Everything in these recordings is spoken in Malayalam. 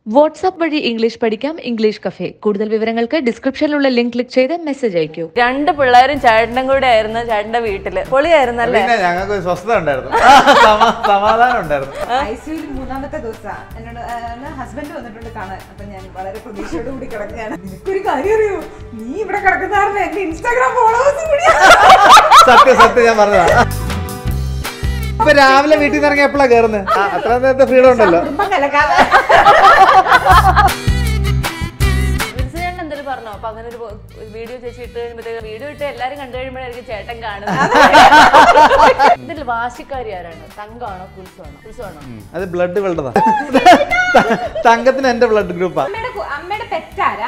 വാട്സാപ്പ് വഴി ഇംഗ്ലീഷ് പഠിക്കാം ഇംഗ്ലീഷ് കഫേ കൂടുതൽ വിവരങ്ങൾക്ക് ഡിസ്ക്രിപ്ഷനിലുള്ള ലിങ്ക് ക്ലിക്ക് ചെയ്ത് മെസ്സേജ് അയക്കൂ രണ്ട് പിള്ളേരും ചേട്ടനും കൂടെ ആയിരുന്നു ചേട്ടന്റെ വീട്ടില് പൊളിയായിരുന്നല്ലേ പിന്നെ ഞങ്ങൾക്ക് ഒരു സ്വസ്ഥത ഉണ്ടായിരുന്നു സമ- സമാധാനം ഉണ്ടായിരുന്നു ഐസിയുവിൽ മൂന്നാമത്തെ ദിവസം എന്നോട് ഹസ്ബൻഡ് വന്നിട്ടുണ്ട് കാണാൻ അപ്പൊ ഞാൻ വളരെ പ്രതീക്ഷയോട് കൂടി കിടക്കുകയാണ് നിനക്കൊരു കാര്യം അറിയോ നീ ഇവിടെ കിടക്കുന്ന എന്റെ ഇൻസ്റ്റാഗ്രാം ഫോളോവേഴ്സ് കൂടി സത്യം സത്യം ഞാൻ പറഞ്ഞതാ ഇപ്പൊ രാവിലെ വീട്ടിൽ നിന്ന് ഇറങ്ങി എപ്പോഴാ കയറുന്നത് അത്ര നേരത്തെ ഫ്രീഡം ഉണ്ടല്ലോ കുടുംബം കലക്കാതെ ചേട്ടൻ എന്തെങ്കിലും പറഞ്ഞോ അപ്പൊ അങ്ങനെ ഒരു വീഡിയോ ചേച്ചി ഇട്ട് കഴിയുമ്പോഴത്തേക്ക് വീഡിയോ ഇട്ട് എല്ലാരും കണ്ടു കഴിയുമ്പോഴായിരിക്കും ചേട്ടൻ കാണുന്നത് ഇതിൽ വാശിക്കാരി ആരാണ് തങ്കമാണോ കുൽസാണോ കുൽസാണോ അത് ബ്ലഡ് വെള്ളതാ തങ്കത്തിന് എന്റെ ബ്ലഡ് ഗ്രൂപ്പാ അമ്മയുടെ കു- അമ്മയുടെ പെറ്റാരാ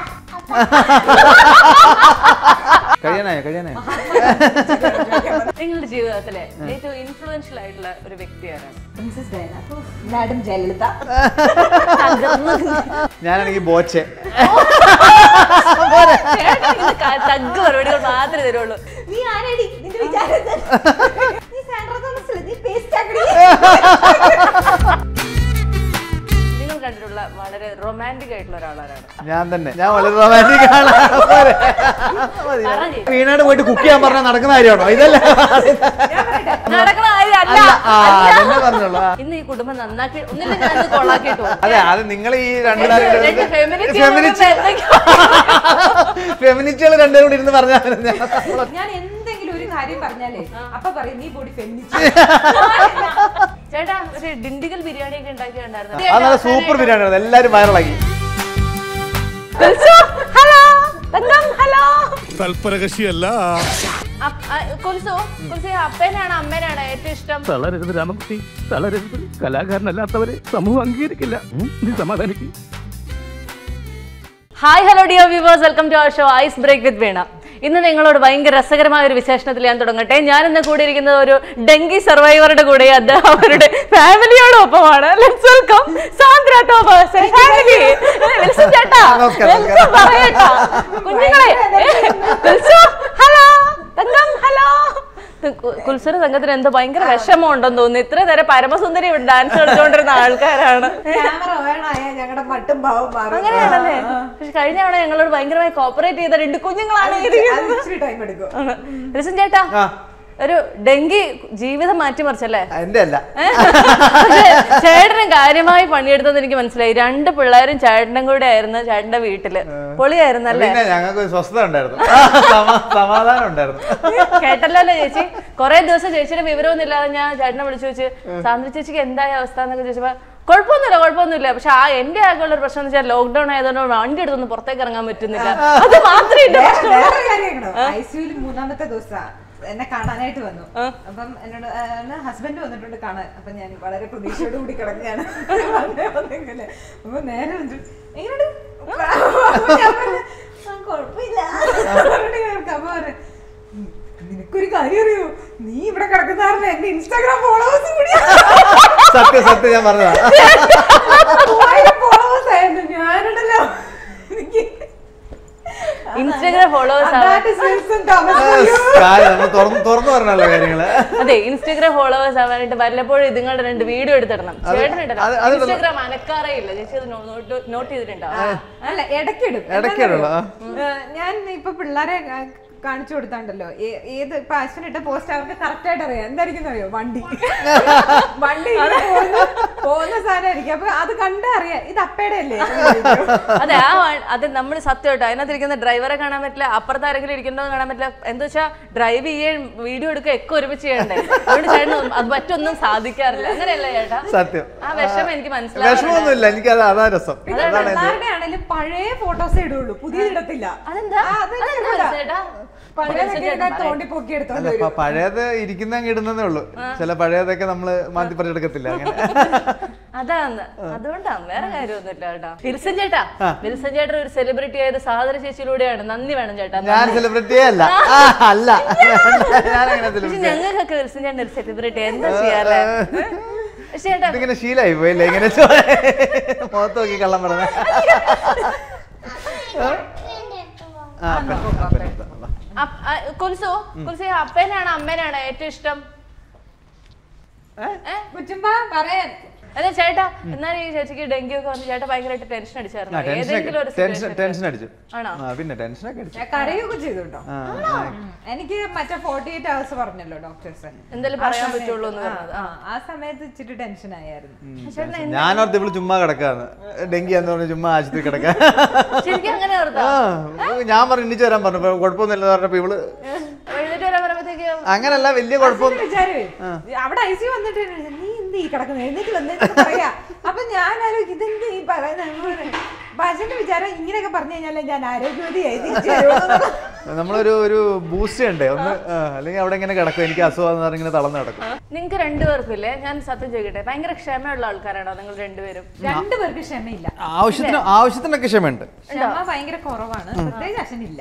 കഴിയാനായോ കഴിയാനായോ നിങ്ങളുടെ ജീവിതത്തിലെ ഏറ്റവും ഇൻഫ്ലുവൻഷ്യൽ ആയിട്ടുള്ള ഒരു വ്യക്തി ആരാണ് പ്രിൻസസ് ഡയന മാഡം ജയലളിത ഞാനാണെങ്കിൽ ബോച്ചെ തഗ് മറുപടികൾ മാത്രമേ തരുള്ളൂ നീ ആരേടി നിന്റെ വിചാരം നീ സാൻഡ്ര തോമസ് അല്ലേ? നീ പേസ്റ്റ് ആക്കടി നിങ്ങൾ കണ്ടിട്ടുള്ള വളരെ റൊമാൻറ്റിക് ആയിട്ടുള്ള ഒരാളാരാണ് ഞാൻ തന്നെ ഞാൻ വളരെ റൊമാൻറ്റിക് ആണ് പോരെ. മതി. പറ ചേച്ചി. വീണാട് പോയിട്ട് കുക്ക് ചെയ്യാൻ പറഞ്ഞാൽ നടക്കുന്ന കാര്യമാണോ ഇതല്ലേ നടക്കുന്ന കാര്യമല്ല ആ അതെന്നെ പറഞ്ഞോളൂ ആ. ഇന്ന് ഈ കുടുംബം നന്നാക്കി ഒന്നില്ല ഞാൻ കൊള്ളാക്കിട്ടു അതെ അത് നിങ്ങൾ ഈ രണ്ട് feminist ഫെമിനിസ്റ്റുകൾ രണ്ടുപേരും കൂടി ഇരുന്ന് പറഞ്ഞാൽ ഞാൻ എന്തെങ്കിലും ഒരു കാര്യം പറഞ്ഞാലേ അപ്പൊ പറയും നീ ബോഡി ഫെമിനിസ്റ്റ് ചേട്ടാ ഒരു ഡിണ്ടിഗൽ ബിരിയാണി ഒക്കെ ഉണ്ടാക്കിയിട്ടുണ്ടായിരുന്നു അത് നല്ല സൂപ്പർ ബിരിയാണി ആയിരുന്നു എല്ലാരും വൈറലാക്കി ഹലോ തങ്കം ഹലോ തൽപരകശിയല്ല കുൽസു കുൽസു അപ്പേനാണ് അമ്മേനാണ് ഏറ്റവും ഇഷ്ടം തളരരുത് രാമകുട്ടി തളരരുത് കലാകാരനല്ലാത്തവരെ സമൂഹം അംഗീകരിക്കില്ല ഉം, നീ സമാധാനിക്കും hi hello dear viewers welcome to our show ice break with Veena ഇന്ന് നിങ്ങളോട് ഭയങ്കര രസകരമായ ഒരു വിശേഷണത്തിൽ ഞാൻ തുടങ്ങട്ടെ ഞാൻ ഇന്ന് കൂടിയിരിക്കുന്നത് ഒരു ഡെങ്കി സർവൈവറുടെ കൂടെ അദ്ദേഹം അവരുടെ ഫാമിലിയോടൊപ്പമാണ് let's welcome Sandra Thomas family Wilson ചേട്ടാ നമസ്കാരം, വെൽക്കം പറയട്ടാ കുഞ്ഞുങ്ങളെ ഹലോ തങ്കം ഹലോ കുൽസുര സംഘത്തിന് എന്തോ ഭയങ്കര വിഷമമുണ്ടെന്ന് തോന്നുന്നു ഇത്ര നേരം പരമസുന്ദരി ഡാൻസ് കളിച്ചുകൊണ്ടിരുന്ന ആൾക്കാരാണ് ക്യാമറ വേണമായ ഞങ്ങളുടെ മട്ടും ഭാവം മാറും അങ്ങനെയാണല്ലേ പക്ഷെ കഴിഞ്ഞ തവണ ഞങ്ങളോട് ഭയങ്കരമായി കോപ്പറേറ്റ് ചെയ്ത രണ്ട് കുഞ്ഞുങ്ങളാണ് അത് ഇരിക്കുന്നത്. ഇച്ചിരി ടൈം എടുക്കും ആണ്. ലിസൺ ചേട്ടാ ആ. ഒരു ഡെങ്കി ജീവിതം മാറ്റിമറിച്ചല്ലേ എന്റെ അല്ല പക്ഷേ ചേട്ടനും കാര്യമായി പണിയെടുത്തത് എനിക്ക് മനസ്സിലായി രണ്ട് പിള്ളേരും ചേട്ടനും കൂടെ ആയിരുന്നു ചേട്ടന്റെ വീട്ടില് പൊളിയായിരുന്നല്ലേ പിന്നെ ഞങ്ങൾക്ക് ഒരു സ്വസ്ഥത ഉണ്ടായിരുന്നു സമ- സമാധാനം ഉണ്ടായിരുന്നു കേട്ടല്ലോ അല്ലേ ചേച്ചി കൊറേ ദിവസം ചേച്ചിയുടെ വിവരമൊന്നും ഇല്ലാതെ ഞാൻ ചേട്ടനെ വിളിച്ചു വെച്ച് സാന്ദ്ര ചേച്ചിക്ക് എന്തായ അവസ്ഥ എന്നൊക്കെ ചോദിച്ചപ്പോ കുഴപ്പമൊന്നുമില്ല കുഴപ്പമൊന്നുമില്ല പക്ഷെ ആ എന്റെ ആകെയുള്ള ഒരു പ്രശ്നം എന്ന് വെച്ചാൽ ലോക്ക്ഡൌൺ ആയതുകൊണ്ട് വണ്ടി എടുത്തൊന്നും പുറത്തേക്ക് ഇറങ്ങാൻ പറ്റുന്നില്ല അത് മാത്രമേ എന്റെ പ്രശ്നം വേറൊരു കാര്യമാണോ ഐസിയുവിൽ മൂന്നാമത്തെ ദിവസം എന്നെ കാണാനായിട്ട് വന്നു അപ്പം എന്നോട് ഹസ്ബൻഡ് വന്നിട്ടുണ്ട് കാണാൻ അപ്പൊ ഞാൻ വളരെ പ്രതീക്ഷയോട് കൂടി കിടക്കുകയാണ് വന്നേ വന്നെങ്കില്. അപ്പൊ നേരെ വന്നിട്ട് എങ്ങനെയുണ്ട് അപ്പൊ ഞാൻ പറഞ്ഞു, "ആ, കുഴപ്പമില്ല പറഞ്ഞിട്ട് കേൾക്കാം. അപ്പൊ പറഞ്ഞു, "ഉം, നിനക്കൊരു കാര്യം അറിയോ നീ ഇവിടെ കിടക്കുന്ന എന്റെ ഇൻസ്റ്റാഗ്രാം ഫോളോവേഴ്സ് കൂടി സത്യം സത്യം ഞാൻ പറഞ്ഞതാ മൂവായിരം ഫോളോവേഴ്സ് ആയിരുന്നു ഞാനുണ്ടല്ലോ എനിക്ക് ഇൻസ്റ്റാഗ്രാം ഫോളോവേഴ്സ് ആണ് That is Wilson Thomas for you. കാര്യം നമ്മൾ തുറന്ന് തുറന്നു പറഞ്ഞല്ലോ കാര്യങ്ങള് അതെ ഇൻസ്റ്റാഗ്രാം ഫോളോവേഴ്സ് ആവാനായിട്ട് വല്ലപ്പോഴും ഇതുങ്ങളുടെ രണ്ട് വീഡിയോ എടുത്തിടണം ചേട്ടനിടണം അത് അത് ഇൻസ്റ്റാഗ്രാം അനക്കാറേ ഇല്ല ചേച്ചി അത് നോട്ട് ചെയ്തിട്ടുണ്ടോ അല്ല ഇടയ്ക്കിടും ഇടയ്ക്കിടുള്ളൂ, ആ. ഏഹ് ഞാൻ ഇപ്പൊ പിള്ളേരെ ആ, കാണിച്ചു കൊടുത്താണ്ടല്ലോ ഏ- ഏത് ഇപ്പൊ അശ്വൻ ഇട്ട പോസ്റ്റ് അവർക്ക് കറക്റ്റ് ആയിട്ട് അറിയാം എന്തായിരിക്കും അറിയോ വണ്ടി വണ്ടി ഇങ്ങനെ പോകുന്ന പോകുന്ന സാധനമായിരിക്കും അപ്പൊ അത് കണ്ടാ അറിയാം ഇത് അപ്പയുടെ അല്ലേ അതെ ആ വ- അത് നമ്മൾ സത്യമായിട്ട് അതിനകത്ത് ഇരിക്കുന്ന ഡ്രൈവറെ കാണാൻ പറ്റില്ല അപ്പുറത്ത് ആരെങ്കിലും ഇരിക്കുന്നതെന്ന് കാണാൻ പറ്റില്ല എന്താ വെച്ചാൽ ഡ്രൈവ് ചെയ്യേ വീഡിയോ എടുക്കുക ഒക്കെ ഒരുമിച്ച് ചെയ്യണ്ടേ അതുകൊണ്ട് ചേട്ടൻ അത് മറ്റൊന്നും സാധിക്കാറില്ല അങ്ങനെയല്ല ചേട്ടാ സത്യം ആ വിഷമം എനിക്ക് മനസ്സിലാവും വിഷമമൊന്നുമില്ല എനിക്ക് അത് അതാ രസം പിന്നെ അതാണ് എന്റെ പിള്ളേരുടെ ആണെങ്കിലും പഴയ ഫോട്ടോസേ ഇടുള്ളൂ പുതിയത് ഇടത്തില്ല അതെന്താ ആ, അത് അതെന്താ ഇടൂല. ചേട്ടാ പഴയതൊക്കെ ഇങ്ങനെ തോണ്ടി പൊക്കി എടുത്തോണ്ട് അല്ല വരും പ- പഴയത് ഇരിക്കുന്ന അങ്ങ് ഇടുന്നതേ ഉള്ളൂ ചില പഴയതൊക്കെ നമ്മള് മാറ്റി പറഞ്ഞെടുക്കത്തില്ല അങ്ങനെ അതാണ് അതുകൊണ്ടാണ് വേറെ കാര്യമൊന്നുമില്ല കേട്ടാ വിൽസൺ ചേട്ടാ വിൽസൺ ചേട്ടൻ ഒരു സെലിബ്രിറ്റി ആയത് സാദര ചേച്ചിയിലൂടെയാണ് നന്ദി വേണം ചേട്ടാ ഞാൻ സെലിബ്രിറ്റിയേ അല്ല ആ, അല്ല ഞാനങ്ങനെ പക്ഷെ സെലിബ്രിറ്റി ഞങ്ങൾക്കൊക്കെ വിൽസൺ ചേട്ടൻ ഒരു സെലിബ്രിറ്റി എന്താ ചെയ്യാല്ലേ പക്ഷെ ചേട്ടാ ഇതിങ്ങനെ ശീലായി പോയില്ലേ ഇങ്ങനെ ചോ- മുഖത്ത് നോക്കി കള്ളം പറഞ്ഞ ആ പെണ്ണ്, ആ, പെണ്ണ് എടുത്തോ. അപ്പ- ആ, കുൽസു കുൽസു അപ്പേനാണ് അമ്മേനാണ് ഏറ്റവും ഇഷ്ടം ഏ? കുച്ചുമ്പ പറയാൻ അതെ ചേട്ടാ എന്നാലും ഈ ചേച്ചിക്ക് ഡെങ്കി ഒക്കെ വന്ന് ചേട്ടാ ഭയങ്കരമായിട്ട് ടെൻഷൻ അടിച്ചായിരുന്നു ഏതെങ്കിലും ഒരു ടെൻഷൻ situation ല്? ടെൻഷൻ അടിച്ചു ആണോ? ആ പിന്നെ ടെൻഷനൊക്കെ അടിച്ചു ഞാൻ കരയൊക്കെ ചെയ്തു കേട്ടോ ആ, എനിക്ക് മറ്റേ ഫോർട്ടി എയ്റ്റ് അവേഴ്സ് പറഞ്ഞല്ലോ ഡോക്ടേഴ്സ് എന്തായാലും പറയാൻ പറ്റുള്ളൂ എന്ന് പറഞ്ഞത് ആ ആ സമയത്ത് ഇച്ചിരി ടെൻഷൻ ആയിരുന്നു ടെൻഷൻ. ഞാനോർത്ത് ഇവള് ചുമ്മാ കിടക്കാന്ന് ഡെങ്കി എന്ന് പറഞ്ഞ് ചുമ്മാ ആശുപത്രി കിടക്കാൻ ശരിക്കും അങ്ങനെ ഓർത്താ ആ ഞാൻ പറഞ്ഞു ഇന്നിച്ച് വരാൻ പറഞ്ഞു ഇപ്പൊ കുഴപ്പമൊന്നുമില്ല പറഞ്ഞപ്പോ ഇവള് എഴുന്നേറ്റ് വരാൻ പറയുമ്പോഴത്തേക്ക് അങ്ങനല്ല വലിയ കുഴപ്പം വിചാരമേ അവിടെ ഐ സി വന്നിട്ട് നീ എന്ത് ഈ കിടക്കുന്നത് എഴുന്നേറ്റ് വന്നേറ്റ് പറയാ അപ്പൊ ഞാൻ ആലോചിക്കും ഇതെന്ത് ഈ പറയുന്നത് ഭാഷന്റെ വിചാരം ഇങ്ങനെയൊക്കെ പറഞ്ഞു കഴിഞ്ഞാലേ ഞാൻ ആരോഗ്യവതിയായി തിരിച്ചു വരുള്ളൂ. നമ്മളൊരു ഒരു ബൂസ്റ്റ് ഉണ്ട് ഒന്ന് ആ, അല്ലെങ്കിൽ അവിടെ ഇങ്ങനെ കിടക്കും എനിക്ക് അസുഖം എന്ന് പറഞ്ഞ് ഇങ്ങനെ തളർന്ന് കിടക്കും നിങ്ങൾക്ക് രണ്ടുപേർക്കും ഇല്ലേ ഞാൻ സത്യം ചോദിക്കട്ടെ ഭയങ്കര ക്ഷമയുള്ള ആൾക്കാരാണോ നിങ്ങൾ രണ്ടുപേരും രണ്ടുപേർക്ക് ക്ഷമയില്ല ആവശ്യത്തിന് ആവശ്യത്തിനൊക്കെ ക്ഷമയുണ്ട് ക്ഷമ ഭയങ്കര കുറവാണ് പ്രത്യേകിച്ച് അച്ഛനില്ല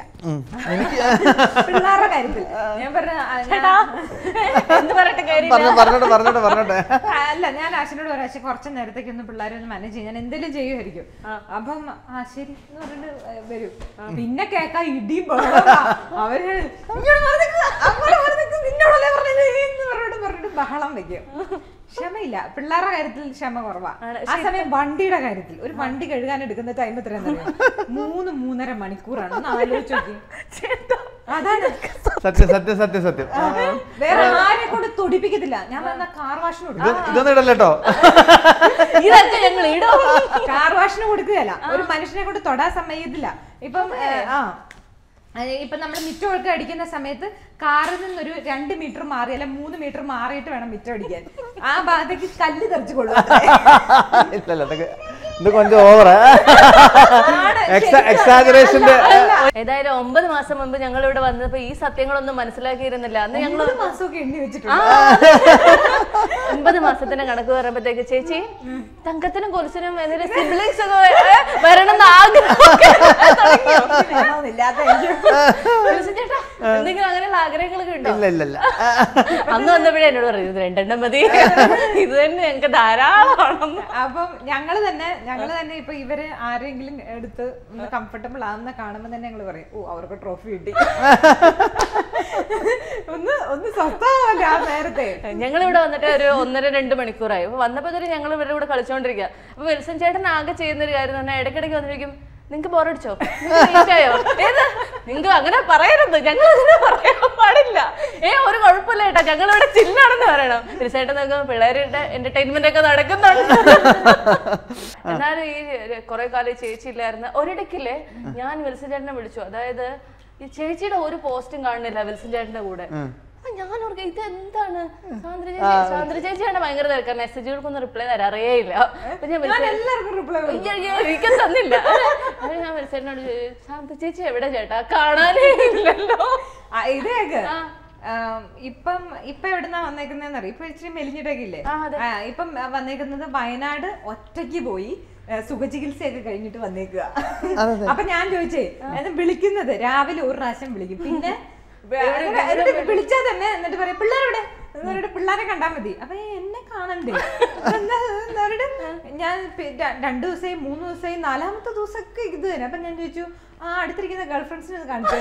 പിള്ളേരുടെ കാര്യത്തിൽ ഞാൻ പറഞ്ഞ ആ, ഞാൻ- എന്ത് പറഞ്ഞിട്ട് കാര്യം പറഞ്ഞു പറഞ്ഞോട്ടെ പറഞ്ഞോട്ടെ പറഞ്ഞോട്ടെ അല്ല ഞാൻ അച്ഛനോട് പറയാം കുറച്ച് നേരത്തേക്ക് ഒന്ന് പിള്ളേരെ ഒന്ന് മാനേജ് ചെയ്യും ഞാൻ എന്തെങ്കിലും ചെയ്യുമായിരിക്കും അപ്പം ആ ശരി എന്ന് പറഞ്ഞിട്ട് ഏ, വരും പിന്നെ കേക്കാ ഇടിയും ബഹളവുമാ. അവര് ഇങ്ങോട്ട് മാറി നിക്ക്, അങ്ങോട്ട് മാറി നിക്ക്, നിന്നോടല്ലേ പറഞ്ഞത് എന്ന് പറഞ്ഞിട്ട് പറഞ്ഞിട്ട് ബഹളം വെക്കും ക്ഷമയില്ല പിള്ളേരുടെ കാര്യത്തിൽ ക്ഷമ കുറവാ ആ സമയം വണ്ടിയുടെ കാര്യത്തിൽ ഒരു വണ്ടി കഴുകാൻ എടുക്കുന്ന ടൈം എത്രയാണെന്ന് അറിയാം മൂന്ന് മൂന്നര മണിക്കൂറാണ് ഒന്ന് ആലോചിച്ച് നോക്കി അതാണ് സത്യം സത്യം സത്യം സത്യം ആ, വേറെ ആരെ കൊണ്ട് തുടിപ്പിക്കത്തില്ല ഞാൻ പറഞ്ഞ കാർ വാഷിന് ഇത് കൊടുക്കും ഇതൊന്നും ഇടല്ലോ ഇതൊക്കെ ഞങ്ങൾ ഇടും കാർ വാഷിന് കൊടുക്കുകയല്ല ഒരു മനുഷ്യനെ കൊണ്ട് തൊടാൻ സമ്മതിക്കത്തില്ല ഇപ്പം ഏ, ആ അത് ഇപ്പൊ നമ്മൾ മിറ്റമൊക്കെ അടിക്കുന്ന സമയത്ത് കാറിൽ നിന്നൊരു രണ്ട് മീറ്റർ മാറി അല്ല മൂന്ന് മീറ്റർ മാറിയിട്ട് വേണം മിറ്റം അടിക്കാൻ ആ ഭാഗത്തേക്ക് കല്ല് തെറിച്ചു കൊള്ളും ഇല്ലല്ല അതൊക്കെ ഇത് കൊഞ്ചം ഓവറാ എക്സാജറേഷന്റെ ഏതായാലും ഒമ്പത് മാസം മുമ്പ് ഞങ്ങൾ ഇവിടെ വന്നപ്പോ ഈ സത്യങ്ങളൊന്നും മനസ്സിലാക്കിയിരുന്നില്ല അന്ന് ഞങ്ങൾ ഒരു മാസമൊക്കെ എണ്ണി ആ, വെച്ചിട്ടുണ്ട് ഒമ്പത് മാസത്തിന്റെ കണക്ക് പറയുമ്പോഴത്തേക്ക് ചേച്ചി തങ്കത്തിനും കൊലുസിനും എന്തെങ്കിലും സിബ്ലിങ്സ് ഒക്കെ വ- വരണം എന്ന് ആഗ്രഹമൊക്കെ തുടങ്ങിയോ? വേണമെന്നില്ലാത്ത എനിക്ക്. കൊലുസൻ ചേട്ടാ എന്തെങ്കിലും അങ്ങനെയുള്ള ആഗ്രഹങ്ങളൊക്കെ ഉണ്ടോ ഇല്ല ഇല്ല ഇല്ല അന്ന് വന്നപ്പോഴേ എന്നോട് പറയും ഇത് രണ്ടെണ്ണം മതി ഇത് തന്നെ ഞങ്ങൾക്ക് ധാരാളമാണെന്ന് അപ്പം ഞങ്ങള് തന്നെ ഞങ്ങള് തന്നെ ഇപ്പൊ ഇവര് ആരെങ്കിലും എടുത്ത് ഒന്ന് കംഫർട്ടബിൾ ആവുന്ന കാണുമ്പോ തന്നെ ഞങ്ങള് പറയും ഓ അവർക്ക് ട്രോഫി കിട്ടി ഒന്ന് ഒന്ന് സ്വസ്ഥമല്ല ആ നേരത്തെ ഞങ്ങൾ ഇവിടെ വന്നിട്ട് ഒരു ഒന്നര രണ്ട് മണിക്കൂറായി അപ്പൊ വന്നപ്പോ തന്നെ ഞങ്ങൾ ഇവരുടെ കൂടെ കളിച്ചോണ്ടിരിക്കുക അപ്പൊ വിൽസൺ ചേട്ടൻ ആകെ ചെയ്യുന്ന ഒരു കാര്യം എന്ന് പറഞ്ഞാൽ ഇടയ്ക്കിടയ്ക്ക് വന്നിരിക്കും നിങ്ങൾക്ക് ബോറടിച്ചോ ായോ ഏത് നിങ്ങൾക്ക് അങ്ങനെ പറയരുത് ഞങ്ങൾ അങ്ങനെ പറയാൻ പാടില്ല ഏ ഒരു കുഴപ്പമില്ല ഏട്ടാ ഞങ്ങൾ ഇവിടെ ചില്ലാണെന്ന് പറയണം തീർച്ചയായിട്ടും നിങ്ങൾക്ക് പിള്ളേരുടെ എന്റർടൈൻമെന്റ് ഒക്കെ നടക്കുന്നുണ്ട് എന്നാലും ഈ കുറെ കാലം ഈ ചേച്ചി ഇല്ലായിരുന്നു ഒരിടയ്ക്കില്ലേ ഞാൻ വിൽസൺ ചേട്ടനെ വിളിച്ചു അതായത് ഈ ചേച്ചിയുടെ ഒരു പോസ്റ്റും കാണുന്നില്ല വിൽസൺ ചേട്ടന്റെ കൂടെ അപ്പൊ ഞാൻ ഓർക്കുക ഇത് എന്താണ് സാന്ദ്ര ചേച്ചി സാന്ദ്ര ചേച്ചിയാണ് ഭയങ്കര തിരക്കാണ് മെസ്സേജുകൾക്കൊന്നും റിപ്ലൈ തരാറേ ഇല്ല അപ്പൊ ഞാൻ വിളിച്ചു എല്ലാവർക്കും റിപ്ലൈ അയ്യോ, അയ്യോ, എനിക്ക് തന്നില്ല അത് ഞാൻ വിളിച്ചേട്ടനോട് ചോദിച്ചു, ശാന്ത ചേച്ചി എവിടെ ചേട്ടാ കാണാനേ ഇല്ലല്ലോ ഇത് കേക്ക് ആം, ഇപ്പം ഇപ്പൊ എവിടുന്നാ വന്നേക്കുന്നതെന്ന് അറിയാം ഇപ്പൊ ഇച്ചിരി മെലിഞ്ഞിട്ടൊക്കെ ഇല്ലേ ആ, അതെ. ആ, ഇപ്പം ആ, വന്നേക്കുന്നത് വയനാട് ഒറ്റയ്ക്ക് പോയി ആ, സുഖചികിത്സയൊക്കെ കഴിഞ്ഞിട്ട് വന്നേക്കുക അപ്പൊ ഞാൻ ചോദിച്ചേ അത് വിളിക്കുന്നത് രാവിലെ ഒരു പ്രാവശ്യം വിളിക്കും പിന്നെ എന്നിട്ട് എന്നിട്ട് വിളിച്ചാ തന്നെ എന്നിട്ട് പറയാം പിള്ളേരുടെ എന്നിട്ട് പിള്ളേരെ കണ്ടാ മതി അപ്പൊ "ഏ, എന്നെ കാണണ്ടേ എന്താ എന്ന് പറഞ്ഞിട്ട് ഞാൻ പി- ര- രണ്ടു ദിവസമായി മൂന്ന് ദിവസമായി നാലാമത്തെ ദിവസമൊക്കെ ഇത് തന്നെ അപ്പൊ ഞാൻ ചോദിച്ചു ആ അടുത്തിരിക്കുന്ന ഗേൾ ഫ്രണ്ട്സിനെ കാണിച്ചു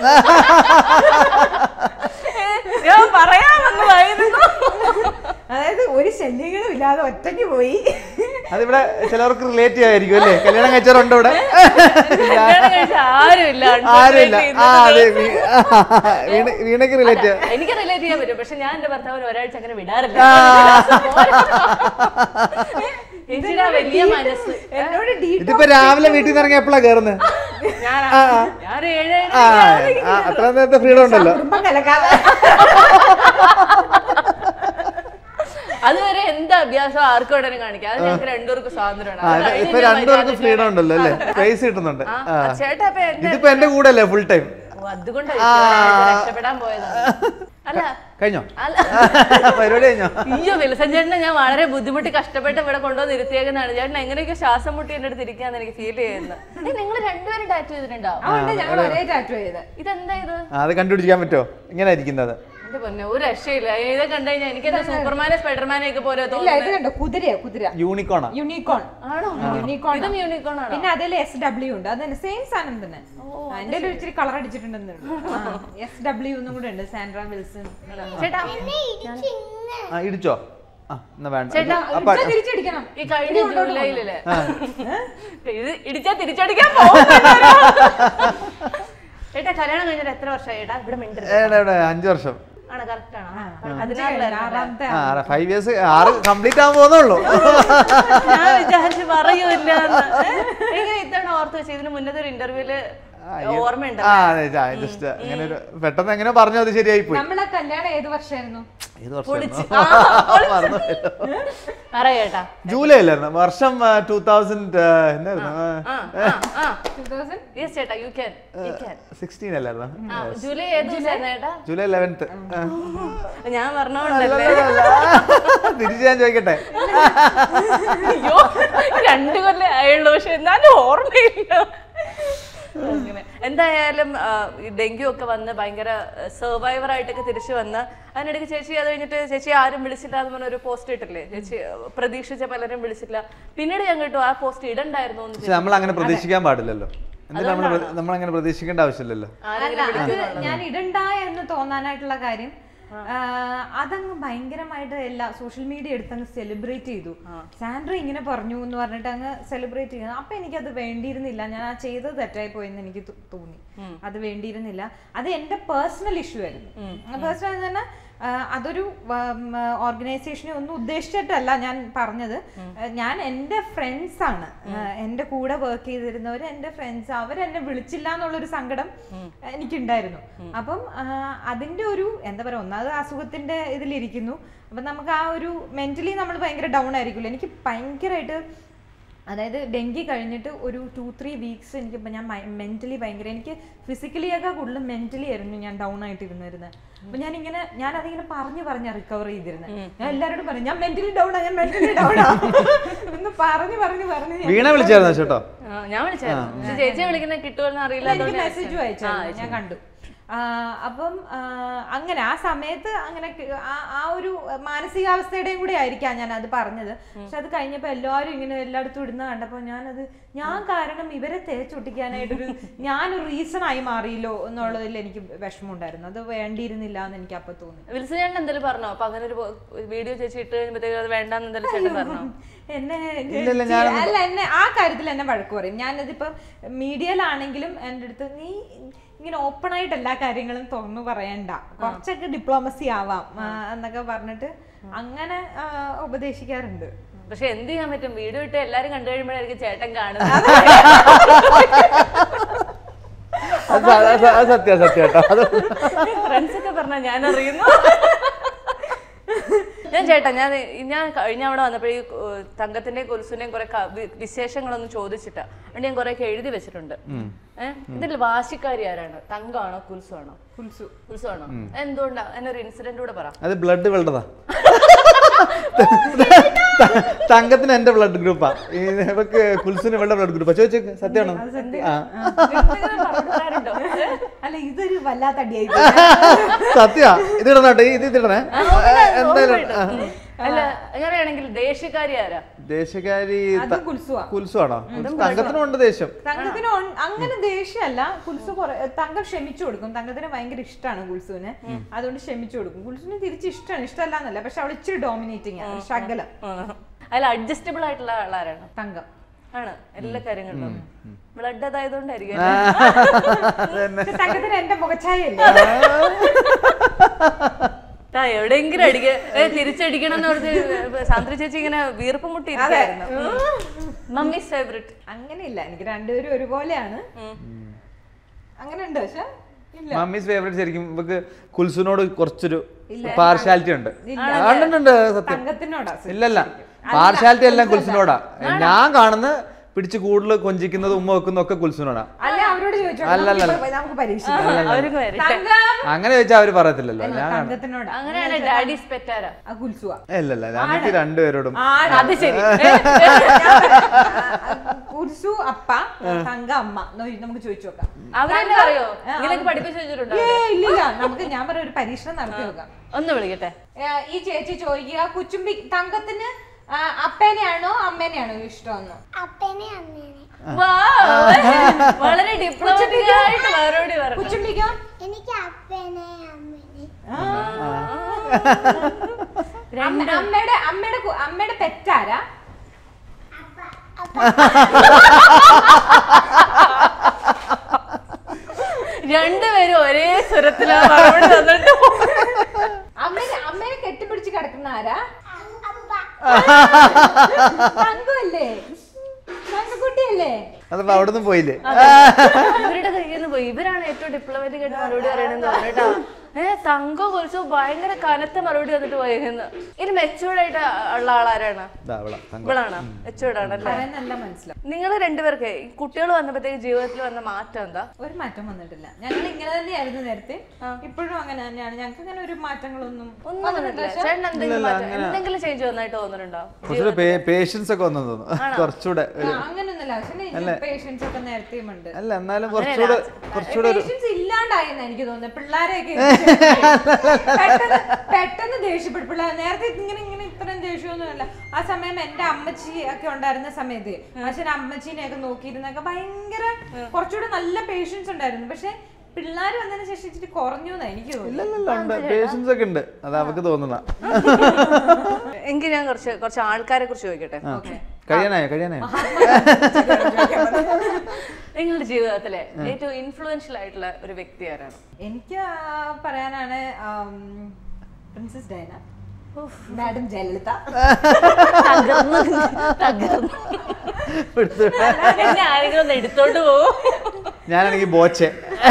ഞാൻ പറയാമെന്നതായിരുന്നു അതായത് ഒരു ശല്യങ്ങളും ഇല്ലാതെ ഒറ്റയ്ക്ക് പോയി അതിവിടെ ചിലവർക്ക് റിലേറ്റ് ചെയ്യായിരിക്കും അല്ലേ കല്യാണം കഴിച്ചവരുണ്ട് ഇവിടെ കല്യാണം കഴിച്ച ആരുമില്ല ആരുമില്ല unfortunately ആ ഇന്നത്തെ അതെ വീ- വീണ വീണയ്ക്ക് റിലേറ്റ് അല്ല, എനിക്ക് റിലേറ്റ് ചെയ്യാൻ പറ്റും പക്ഷെ ഞാൻ എന്റെ ഭർത്താവിന് ഒരാഴ്ച അങ്ങനെ വിടാറില്ല ചേച്ചിയുടെ ആ വലിയ മനസ്സ് എന്നോട് ഡീ ഇതിപ്പോ രാവിലെ വീട്ടിൽ നിന്ന് ഇറങ്ങിയ എപ്പോഴാ കേറുന്നത് ഞാൻ ഞാൻ ഏഴ് ആ ആ, അത്ര നേരത്തെ ഫ്രീഡം ഉണ്ടല്ലോ കുടുംബം കലക്കാതെ അതുവരെ എന്ത് അഭ്യാസം ആർക്കും ഉടനെ കാണിക്കാം അത് ഞങ്ങൾക്ക് രണ്ടുപേർക്കും സ്വാതന്ത്ര്യമാണ് ആ അത് ഇത് കഴിഞ്ഞ് ഇപ്പൊ ഞാൻ രണ്ടുപേർക്ക് മര്യാദയ്ക്ക് ഫ്രീഡം ഉണ്ടല്ലോ അല്ലേ സ്പേസ് കിട്ടുന്നുണ്ട് ആ, ആ ചേട്ടാ അപ്പൊ എന്റെ ഇതിപ്പോ എന്റെ കൂടെ അല്ലേ ഫുൾ ടൈം ഓ, അതുകൊണ്ടാണ് രക്ഷപ്പെടാൻ പോയതാണ് അല്ല കഴിഞ്ഞോ അല്ല പരിപാടി കഴിഞ്ഞോ അയ്യോ വിൽസൻ ചേട്ടനെ ഞാൻ വളരെ ബുദ്ധിമുട്ടി കഷ്ടപ്പെട്ട് ഇവിടെ കൊണ്ടുവന്ന് ഇരുത്തിയേക്കുന്നതാണ് ചേട്ടൻ എങ്ങനെയൊക്കെ ശ്വാസം മുട്ടി എന്റെ അടുത്ത് ഇരിക്കാന്ന് എനിക്ക് ഫീൽ ചെയ്യുന്നത് നിങ്ങൾ രണ്ടുപേരും ടാറ്റു ചെയ്തിട്ടുണ്ടോ അതുകൊണ്ട് ഞങ്ങൾ ഒരേ ടാറ്റു ചെയ്ത് ഇതെന്താ ഇത് ആ, അത് കണ്ടുപിടിക്കാൻ പറ്റുമോ ഇങ്ങനെ ഇരിക്കുന്നത് എന്റെ പൊന്നെ ഒരു രക്ഷയില്ല ഇത് കണ്ടു കഴിഞ്ഞാൽ എനിക്ക് എന്താ സൂപ്പർമാനെ സ്പൈഡർമാനെ ഒക്കെ പോലെ ഇല്ല തോന്നുന്നു ഇത് കണ്ടോ കുതിരയാ കുതിര യൂണിക്കോണാ യൂണിക്കോൺ ആണോ യൂണിക്കോൺ ഇതും യൂണിക്കോൺ ആണോ പിന്നെ അതിൽ എസ് ഡബ്ല്യു ഉണ്ട് അത് തന്നെ സെയിം സാധനം തന്നെ എന്റെ ഒരു ഇച്ചിരി കളർ അടിച്ചിട്ടുണ്ടെന്ന് എസ് ഡബ്ല്യു ഒന്നും കൂടെ ഉണ്ട് സാൻഡ്ര വിൽസൺ ചേട്ടാ ആ ഇടിച്ചോ ആ എന്നാ വേണ്ട ചേട്ടാ, അപ്പൊ ഇടിച്ചാ തിരിച്ചടിക്കണം ഈ കഴിഞ്ഞ ജൂലൈയിലല്ലേ ഇത് ഇടിച്ചാ തിരിച്ചടിക്കാൻ പോകും ചേട്ടാ കല്യാണം കഴിഞ്ഞിട്ട് എത്ര വർഷമായി ചേട്ടാ ഇവിടെ മിണ്ടരുത് ഏടാ, ഏടാ, അഞ്ച് വർഷം ആണ് കറക്റ്റ് ആണോ അഞ്ച് പതിനാറിലായിരുന്നു ആറാമത്തെ ആ ഫൈവ് ഇയേഴ്സ് ആറ് കംപ്ലീറ്റ് ആവാൻ പോകുന്നുള്ളൂ ഞാൻ വിചാരിച്ച് പറയൂല്ല എങ്ങനെ ഇത്തവണ ഓർത്ത് വെച്ച് ഇതിന് മുന്നത്തെ ഒരു ഇന്റർവ്യൂല് ഓർമ്മയുണ്ട് ആ അതെ ജസ്റ്റ് അങ്ങനെ ഒരു പെട്ടെന്ന് എങ്ങനെ പറഞ്ഞു അത് ശരിയായി പോയി നമ്മളെ കല്യാണം ഏത് വർഷമായിരുന്നു ഏത് വർഷം പറയേട്ടാ ജൂലൈ അല്ലായിരുന്നു വർഷം ടൂ തൗസൻഡ് എന്തായിരുന്നു ടൂ തൗസൻഡ് യെസ് ചേട്ടാ you can you can sixteen അല്ലായിരുന്നു ജൂലൈ ഏത് ദിവസമായിരുന്നു ചേട്ടാ ജൂലൈ ലെവൻത്ത് ഞാൻ പറഞ്ഞോണ്ടല്ലേ തിരിച്ച് ഞാൻ ചോദിക്കട്ടെ അയ്യോ രണ്ട് കൊല്ലം ആയുള്ളൂ പക്ഷെ എന്നാലും ഓർമ്മയില്ല അങ്ങനെ എന്തായാലും ആ, ഈ ഡെങ്കു ഒക്കെ വന്ന് ഭയങ്കര സർവൈവർ ആയിട്ടൊക്കെ തിരിച്ചു വന്ന് അതിനിടയ്ക്ക് ചേച്ചി അത് കഴിഞ്ഞിട്ട് ചേച്ചി ആരും വിളിച്ചില്ല എന്ന് പറഞ്ഞ ഒരു പോസ്റ്റ് ഇട്ടില്ലേ ചേച്ചി പ്രതീക്ഷിച്ച പലരും വിളിച്ചില്ല പിന്നീട് ഞാൻ കേട്ടു ആ പോസ്റ്റ് ഇടണ്ടായിരുന്നു എന്ന് പക്ഷെ നമ്മൾ അങ്ങനെ പ്രതീക്ഷിക്കാൻ പാടില്ലല്ലോ എന്തിനാ നമ്മൾ നമ്മൾ അങ്ങനെ പ്രതീക്ഷിക്കേണ്ട ആവശ്യമില്ലല്ലോ അല്ല അത് ഞാൻ ഇടണ്ട എന്ന് തോന്നാനായിട്ടുള്ള കാര്യം ആ, അതങ്ങ് ഭയങ്കരമായിട്ട് എല്ലാ സോഷ്യൽ മീഡിയ എടുത്തങ്ങ് സെലിബ്രേറ്റ് ചെയ്തു സാൻഡ്ര ഇങ്ങനെ പറഞ്ഞു എന്ന് പറഞ്ഞിട്ട് അങ്ങ് സെലിബ്രേറ്റ് ചെയ്യുന്നു അപ്പൊ എനിക്കത് വേണ്ടിയിരുന്നില്ല ഞാൻ ആ ചെയ്തത് തെറ്റായി പോയെന്ന് എനിക്ക് തോ- തോന്നി അത് വേണ്ടിയിരുന്നില്ല അത് എന്റെ പേഴ്സണൽ ഇഷ്യൂ ആയിരുന്നു പേഴ്സണൽ എന്ന് പറഞ്ഞാൽ ആ, അതൊരു ഓർഗനൈസേഷനെ ഒന്നും ഉദ്ദേശിച്ചിട്ടല്ല ഞാൻ പറഞ്ഞത് ആ, ഞാൻ എൻ്റെ ഫ്രണ്ട്സ് ആണ് ആ, എൻ്റെ കൂടെ വർക്ക് ചെയ്തിരുന്നവർ എൻ്റെ ഫ്രണ്ട്സ് അവരെന്നെ വിളിച്ചില്ല എന്നുള്ളൊരു സങ്കടം എനിക്കുണ്ടായിരുന്നു അപ്പം ആ, അതിൻ്റെ ഒരു എന്താ പറയുക ഒന്നാമത് അസുഖത്തിൻ്റെ ഇതിലിരിക്കുന്നു അപ്പം നമുക്ക് ആ ഒരു മെന്റലി നമ്മൾ ഭയങ്കര ഡൗൺ ആയിരിക്കുമല്ലോ എനിക്ക് ഭയങ്കരമായിട്ട് അതായത് ഡെങ്കി കഴിഞ്ഞിട്ട് ഒരു ടു ത്രീ വീക്സ് എനിക്ക് ഇപ്പം ഞാൻ മെന്റലി ഭയങ്കര എനിക്ക് ഫിസിക്കലി ഒക്കെ കൂടുതലും മെന്റലി ആയിരുന്നു ഞാൻ ഡൗൺ ആയിട്ട് ഇരുന്നിരുന്നത് അപ്പൊ ഞാൻ ഇങ്ങനെ ഞാൻ അതിങ്ങനെ പറഞ്ഞു പറഞ്ഞ റിക്കവർ ചെയ്തിരുന്നത് ഞാൻ എല്ലാവരോടും പറഞ്ഞു ഞാൻ മെന്റലി ഡൗൺ ആ ഞാൻ മെന്റലി ഡൗൺ ആ എന്ന് പറഞ്ഞു പറഞ്ഞു പറഞ്ഞു ഞാൻ- വീണ വിളിച്ചായിരുന്നു ചേട്ടോ ആ, ഞാൻ വിളിച്ചായിരുന്നു പക്ഷെ ചേച്ചിയെ വിളിക്കുന്ന കിട്ടുമെന്ന് അറിയില്ല എനിക്ക് അതുകൊണ്ട് മെസ്സേജ് അയച്ചായിരുന്നു ഞാൻ കണ്ടു ആ, അപ്പം ആ, അങ്ങനെ ആ സമയത്ത് അങ്ങനെ ക- ആ- ആ ഒരു മാനസികാവസ്ഥയുടെയും കൂടെ ആയിരിക്കാം ഞാൻ അത് പറഞ്ഞത് പക്ഷെ അത് കഴിഞ്ഞപ്പോ എല്ലാവരും ഇങ്ങനെ എല്ലായിടത്തും ഇടുന്ന കണ്ടപ്പോ ഞാനത് ഞാൻ കാരണം ഇവരെ തേച്ചൊട്ടിക്കാനായിട്ടൊരു ഞാനൊരു റീസൺ ആയി മാറിയല്ലോ എന്നുള്ളതിൽ എനിക്ക് വിഷമമുണ്ടായിരുന്നു അത് വേണ്ടിയിരുന്നില്ല എന്ന് എനിക്ക് അപ്പൊ തോന്നി വിൽസൺ ചേട്ടൻ എന്തെങ്കിലും പറഞ്ഞോ അപ്പൊ അങ്ങനെ ഒരു വീഡിയോ ചേച്ചി ഇട്ട് കഴിയുമ്പോഴത്തേക്ക് അത് വേണ്ടാന്ന് എന്തെങ്കിലും ചേട്ടൻ പറഞ്ഞോ എന്നെ ഇല്ലില്ല, ചെ- ഞാനൊന്നും അല്ല എന്നെ ആ കാര്യത്തിൽ എന്നെ വഴക്ക് പറയും ഞാനതിപ്പം മീഡിയയിലാണെങ്കിലും എൻ്റെ അടുത്ത് നീ ഇങ്ങനെ ഓപ്പൺ ആയിട്ട് എല്ലാ കാര്യങ്ങളും തുറന്നു പറയണ്ട കുറച്ചൊക്കെ ഡിപ്ലോമസി ആവാം ആ, എന്നൊക്കെ പറഞ്ഞിട്ട് അങ്ങനെ ആ, ഉപദേശിക്കാറുണ്ട് പക്ഷെ എന്ത് ചെയ്യാൻ പറ്റും വീഡിയോ ഇട്ട് എല്ലാരും കണ്ടു കഴിയുമ്പോഴായിരിക്കും ചേട്ടൻ കാണുന്നത് അത് സ- അത് സ- അത് സത്യ സത്യ കേട്ടോ അത് ഫ്രണ്ട്സ് ഒക്കെ പറഞ്ഞ ഞാൻ അറിയുന്നു ഞാൻ ചേട്ടാ ഞാൻ ഞാൻ കഴിഞ്ഞ അവിടെ വന്നപ്പോൾ ഈ ഏർ, തങ്കത്തിന്റെയും കുൽസുന്റെയും കുറെ ക- വി- വിശേഷങ്ങളൊന്നും ചോദിച്ചിട്ടാ അതുകൊണ്ട് ഞാൻ കുറെ ഒക്കെ എഴുതി വെച്ചിട്ടുണ്ട് ഏഹ് ഇതിൽ വാശിക്കാരി ആരാണ് തങ്കമാണോ കുൽസു ആണോ കുൽസു കുൽസു ആണോ എന്തുകൊണ്ടാ എന്നൊരു ഇൻസിഡന്റ് കൂടെ പറ അത് ബ്ലഡ് വെള്ളതാ തങ്കത്തിന് എന്റെ ബ്ലഡ് ഗ്രൂപ്പാ ഇവക്ക് കുൽസിന് ഇവളുടെ ബ്ലഡ് ഗ്രൂപ്പാ ചോദിച്ചേക്ക് സത്യമാണോ ആ എന്തെങ്കിലും പറഞ്ഞിട്ടുണ്ടോ? അല്ല ഇതൊരു വല്ലാത്ത അടിയായി സത്യ ഇത് ഇടണോട്ടെ ഇത് ഇതിടണേ എന്തായാലും ആ. അല്ല അങ്ങനെയാണെങ്കിൽ ദേഷ്യക്കാരി ആരാ ദേശകാരി അത് കുൽസുവാ കുൽസു ആണോ തങ്കത്തിനും ഉണ്ട് ദേഷ്യം തങ്കത്തിന് ഒൺ- അങ്ങനെ ദേഷ്യമല്ല കുൽസു കുറെ തങ്കം ക്ഷമിച്ചു കൊടുക്കും തങ്കത്തിന് ഭയങ്കര ഇഷ്ടമാണ് കുൽസുവിന് അതുകൊണ്ട് ക്ഷമിച്ചു കൊടുക്കും കുൽസുവിന് തിരിച്ച് ഇഷ്ടമാണ് ഇഷ്ടമല്ല എന്നല്ല പക്ഷെ അവൾ ഇച്ചിരി ഡോമിനേറ്റിംഗ് ആണ് ശകലം അതിൽ അഡ്ജസ്റ്റബിൾ ആയിട്ടുള്ള ആളാരാണ് തങ്കം ആണ് എല്ലാ കാര്യങ്ങളിലും ബ്ലഡ് അതായതുകൊണ്ടായിരിക്കും പക്ഷെ തങ്കത്തിന് എന്റെ മുഖച്ഛായല്ലേ ട്ടാ, എവിടെയെങ്കിലും അടിക്ക ഏ, തിരിച്ചടിക്കണം എന്ന് പറഞ്ഞ് സാന്ദ്ര ചേച്ചി ഇങ്ങനെ വീർപ്പ് മുട്ടിയിരിക്കുന്നു മമ്മീസ് ഫേവറേറ്റ് അങ്ങനെയില്ല എനിക്ക് രണ്ടുപേരും ഒരുപോലെയാണ് അങ്ങനെ ഉണ്ട് പക്ഷെ ഇല്ല മമ്മീസ് ഫേവറേറ്റ് ശരിക്കും ഇവക്ക് കുൽസുനോട് കുറച്ചൊരു പാർഷ്യാലിറ്റി ഉണ്ട് ഇല്ല. ആ, ഉണ്ട്, ഉണ്ട്, ഉണ്ട്, സത്യം തങ്കത്തിനോടാ ഇല്ലല്ല പാർഷ്യാലിറ്റി എല്ലാം കുൽസിനോടാ ഞാൻ കാണുന്ന പിടിച്ച് കൂടുതൽ കൊഞ്ചിക്കുന്നത് ഉമ്മ വെക്കുന്ന ഒക്കെ കുൽസിനോടാ അല്ല അവരോട് ചോദിച്ചോ അല്ലല്ല. നമുക്ക് നമുക്ക് പരീക്ഷിക്കാം അവർക്ക് വരെ തങ്കം അങ്ങനെ ചോദിച്ചാൽ അവര് പറയത്തില്ലല്ലോ അല്ല, ഞാൻ തങ്കത്തിനോടാ അങ്ങനെയാണ് ഡാഡീസ് പെറ്റാരാ ആ കുൽസുവാ ഇല്ലല്ല ഞങ്ങൾക്ക് രണ്ടുപേരോടും അത് ശരി കുൽസു അപ്പ തങ്ക അമ്മ എന്ന് നമുക്ക് ചോദിച്ചു നോക്കാം അവരെന്നെ പറയോ ഇങ്ങനെയൊക്കെ പഠിപ്പിച്ചു വെച്ചിട്ടുണ്ടോ ഏ ഇല്ലില്ല നമുക്ക് ഞാൻ പറയാം ഒരു പരീക്ഷണം നടത്തി നോക്കാം ഒന്ന് വിളിക്കട്ടെ ഏ, ഈ ചേച്ചി ചോദിക്കുക കുച്ചുമ്പി തങ്കത്തിന് ആ, അപ്പേനെയാണോ അമ്മേനെയാണോ ഇഷ്ടമെന്ന് അപ്പനെ അമ്മേനെ Wow. വളരെ ഡിപ്ലോമാറ്റിക് ആയിട്ട് മറുപടി പറഞ്ഞു കുച്ചുമ്പിക്കോ എനിക്ക് അപ്പനെ അമ്മേനെ അമ്മ- അമ്മയുടെ അമ്മയുടെ കു- അമ്മയുടെ പെറ്റാരാ രണ്ടുപേരും ഒരേ സ്വരത്തിലാ മറുപടി തന്നിട്ട് അമ്മേനെ അമ്മേനെ കെട്ടിപ്പിടിച്ച് കിടക്കുന്ന ആരാ തങ്കല്ലേ തങ്കക്കുട്ടിയല്ലേ അതപ്പോ അവിടെ നിന്ന് പോയില്ലേ ഇവരുടെ കയ്യിൽ നിന്ന് പോയി ഇവരാണ് ഏറ്റവും ഡിപ്ലോമാറ്റിക് ആയിട്ട് മറുപടി പറയണെന്ന് പറഞ്ഞിട്ടാ ഏ തങ്കം കുറിച്ച് ഭയങ്കര കനത്ത മറുപടി വന്നിട്ട് പോയേന്ന് ഇനി മെച്ചൂർഡ് ആയിട്ട് ഉള്ള ആളാരാണ് ദാ അവളാ, തങ്കം. ഇവളാണ് മെച്ചൂർഡ് ആണല്ലേ പറയുന്നല്ല മനസ്സിലാവും നിങ്ങൾ രണ്ടുപേർക്ക് ഈ കുട്ടികൾ വന്നപ്പോഴത്തേക്ക് ജീവിതത്തിൽ വന്ന മാറ്റം എന്താ ഒരു മാറ്റം വന്നിട്ടില്ല ഞങ്ങൾ ഇങ്ങനെ തന്നെയായിരുന്നു നേരത്തെ ഇപ്പോഴും അങ്ങനെ തന്നെയാണ് ഞങ്ങൾക്ക് അങ്ങനെ ഒരു മാറ്റങ്ങളൊന്നും ഒന്നും വന്നിട്ടില്ല ചേട്ടൻ എന്തെങ്കിലും മാറ്റം എന്തെങ്കിലും ചേഞ്ച് വന്നായിട്ട് തോന്നുന്നുണ്ടോ കുറച്ചുകൂടെ പേഷ്യൻസ് ഒക്കെ വന്നു തോന്നുന്നു കുറച്ചുകൂടെ ഒരു ആ, അങ്ങനെയൊന്നുമില്ല പക്ഷെ പേഷ്യൻസ് ഒക്കെ നേരത്തെയും ഉണ്ട് അല്ല എന്നാലും കുറച്ചുകൂടെ കുറച്ചുകൂടെ ഒരു പേഷ്യൻസ് ഇല്ലാണ്ടായെന്ന് എനിക്ക് തോന്നുന്നത് പിള്ളേരെയൊക്കെ പെട്ടെന്ന് പെട്ടെന്ന് ദേഷ്യപ്പെട്ടു പിള്ളേർ നേരത്തെ ഇങ്ങനെ ഇങ്ങനെ ഇത്രയും ദേഷ്യമൊന്നുമില്ല ആ സമയം എന്റെ അമ്മച്ചി ഒക്കെ ഉണ്ടായിരുന്ന സമയത്ത് പക്ഷെ അമ്മച്ചീനെ ഒക്കെ നോക്കിയിരുന്നൊക്കെ ഭയങ്കര കുറച്ചുകൂടെ നല്ല പേഷ്യൻസ് ഉണ്ടായിരുന്നു പക്ഷെ പിള്ളേർ വന്നതിന് ശേഷം ഇച്ചിരി കുറഞ്ഞു എന്നാ എനിക്ക് തോന്നുന്നു ഇല്ലല്ല ഉണ്ട് പേഷ്യൻസ് ഒക്കെ ഉണ്ട് അത് അവർക്ക് തോന്നുന്ന എങ്കിൽ ഞാൻ കുറച്ച് കുറച്ച് ആൾക്കാരെ കുറിച്ച് ചോദിക്കട്ടെ കഴിയാനായോ കഴിയാനായോ നിങ്ങളുടെ ജീവിതത്തിലെ ഏറ്റവും ഇൻഫ്ലുവൻഷ്യൽ ആയിട്ടുള്ള ഒരു വ്യക്തി ആരാണ് എനിക്ക് ആ, പറയാനാണ് പ്രിൻസസ് ഡയന മാഡം ജയലളിത തകർന്നു തകർന്നു എന്നെ ആരെങ്കിലും ഒന്ന് എടുത്തോണ്ട് പോകും ഞാനാണെങ്കിൽ ബോച്ചെ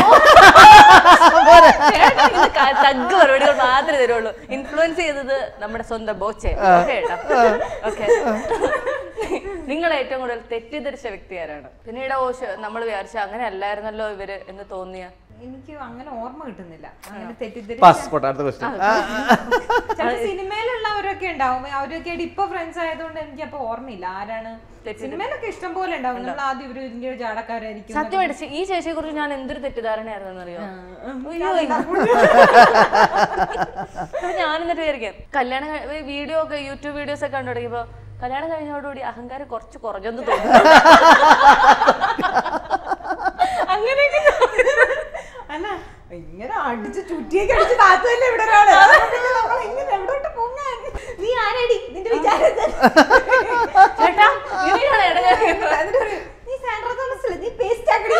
തഗ് മറുപടികൾ മാത്രമേ തരുള്ളൂ ഇൻഫ്ലുവൻസ് ചെയ്തത് നമ്മുടെ സ്വന്തം ബോച്ചെ ഓക്കെ ഓക്കെ നിങ്ങൾ ഏറ്റവും കൂടുതൽ തെറ്റിദ്ധരിച്ച വ്യക്തി ആരാണ് പിന്നീട് ഓ നമ്മൾ വിചാരിച്ച അങ്ങനെ അല്ലായിരുന്നല്ലോ ഇവര് എന്ന് തോന്നിയ എനിക്ക് അങ്ങനെ ഓർമ്മ കിട്ടുന്നില്ല അങ്ങനെ തെറ്റിദ്ധരി പാസ് പോട്ടെ അടുത്ത ക്വസ്റ്റ്യൻ ചില സിനിമയിലുള്ളവരൊക്കെ ഉണ്ടാവും അവരൊക്കെ ആയിട്ട് ഇപ്പൊ ഫ്രണ്ട്സ് ആയതുകൊണ്ട് എനിക്ക് അപ്പൊ ഓർമ്മയില്ല ആരാണ് സിനിമയിലൊക്കെ ഇഷ്ടം പോലെ ഉണ്ടാവും നമ്മൾ ആദ്യം ഇവര് ഇതിന്റെ ജാടക്കാരായിരിക്കും സത്യമായിട്ട് ചെ- ഈ ചേച്ചിയെ കുറിച്ച് ഞാൻ എന്തൊരു തെറ്റിദ്ധാരണയായിരുന്നു അറിയോ അയ്യോ അപ്പൊ ഞാൻ എന്നിട്ട് വിചാരിക്കാം കല്യാണം വീഡിയോ ഒക്കെ യൂട്യൂബ് വീഡിയോസ് ഒക്കെ കണ്ടു തുടങ്ങിയപ്പോ കല്യാണം കഴിഞ്ഞോടുകൂടി അഹങ്കാരം കുറച്ച് കുറഞ്ഞെന്ന് തോന്നുന്നു അങ്ങനെയൊക്കെ അല്ല ഇങ്ങനെ അടിച്ച് ചുറ്റിയൊക്കെ അടിച്ച് താത്തല്ലേ ഇവിടെ ഒരാള് അപ്പൊ പിന്നെ നമ്മൾ ഇങ്ങനെ എവിടോട്ട് പോങ്ങാൻ നീ ആരടി നിന്റെ വിചാരത്തിൽ ചേട്ടാ ഇങ്ങനെയാണ് ഇടങ്ങേറി എന്നിട്ട് പറയും, നീ സാൻഡ്ര തോമസ് അല്ലേ? നീ പേസ്റ്റ് ആക്കടി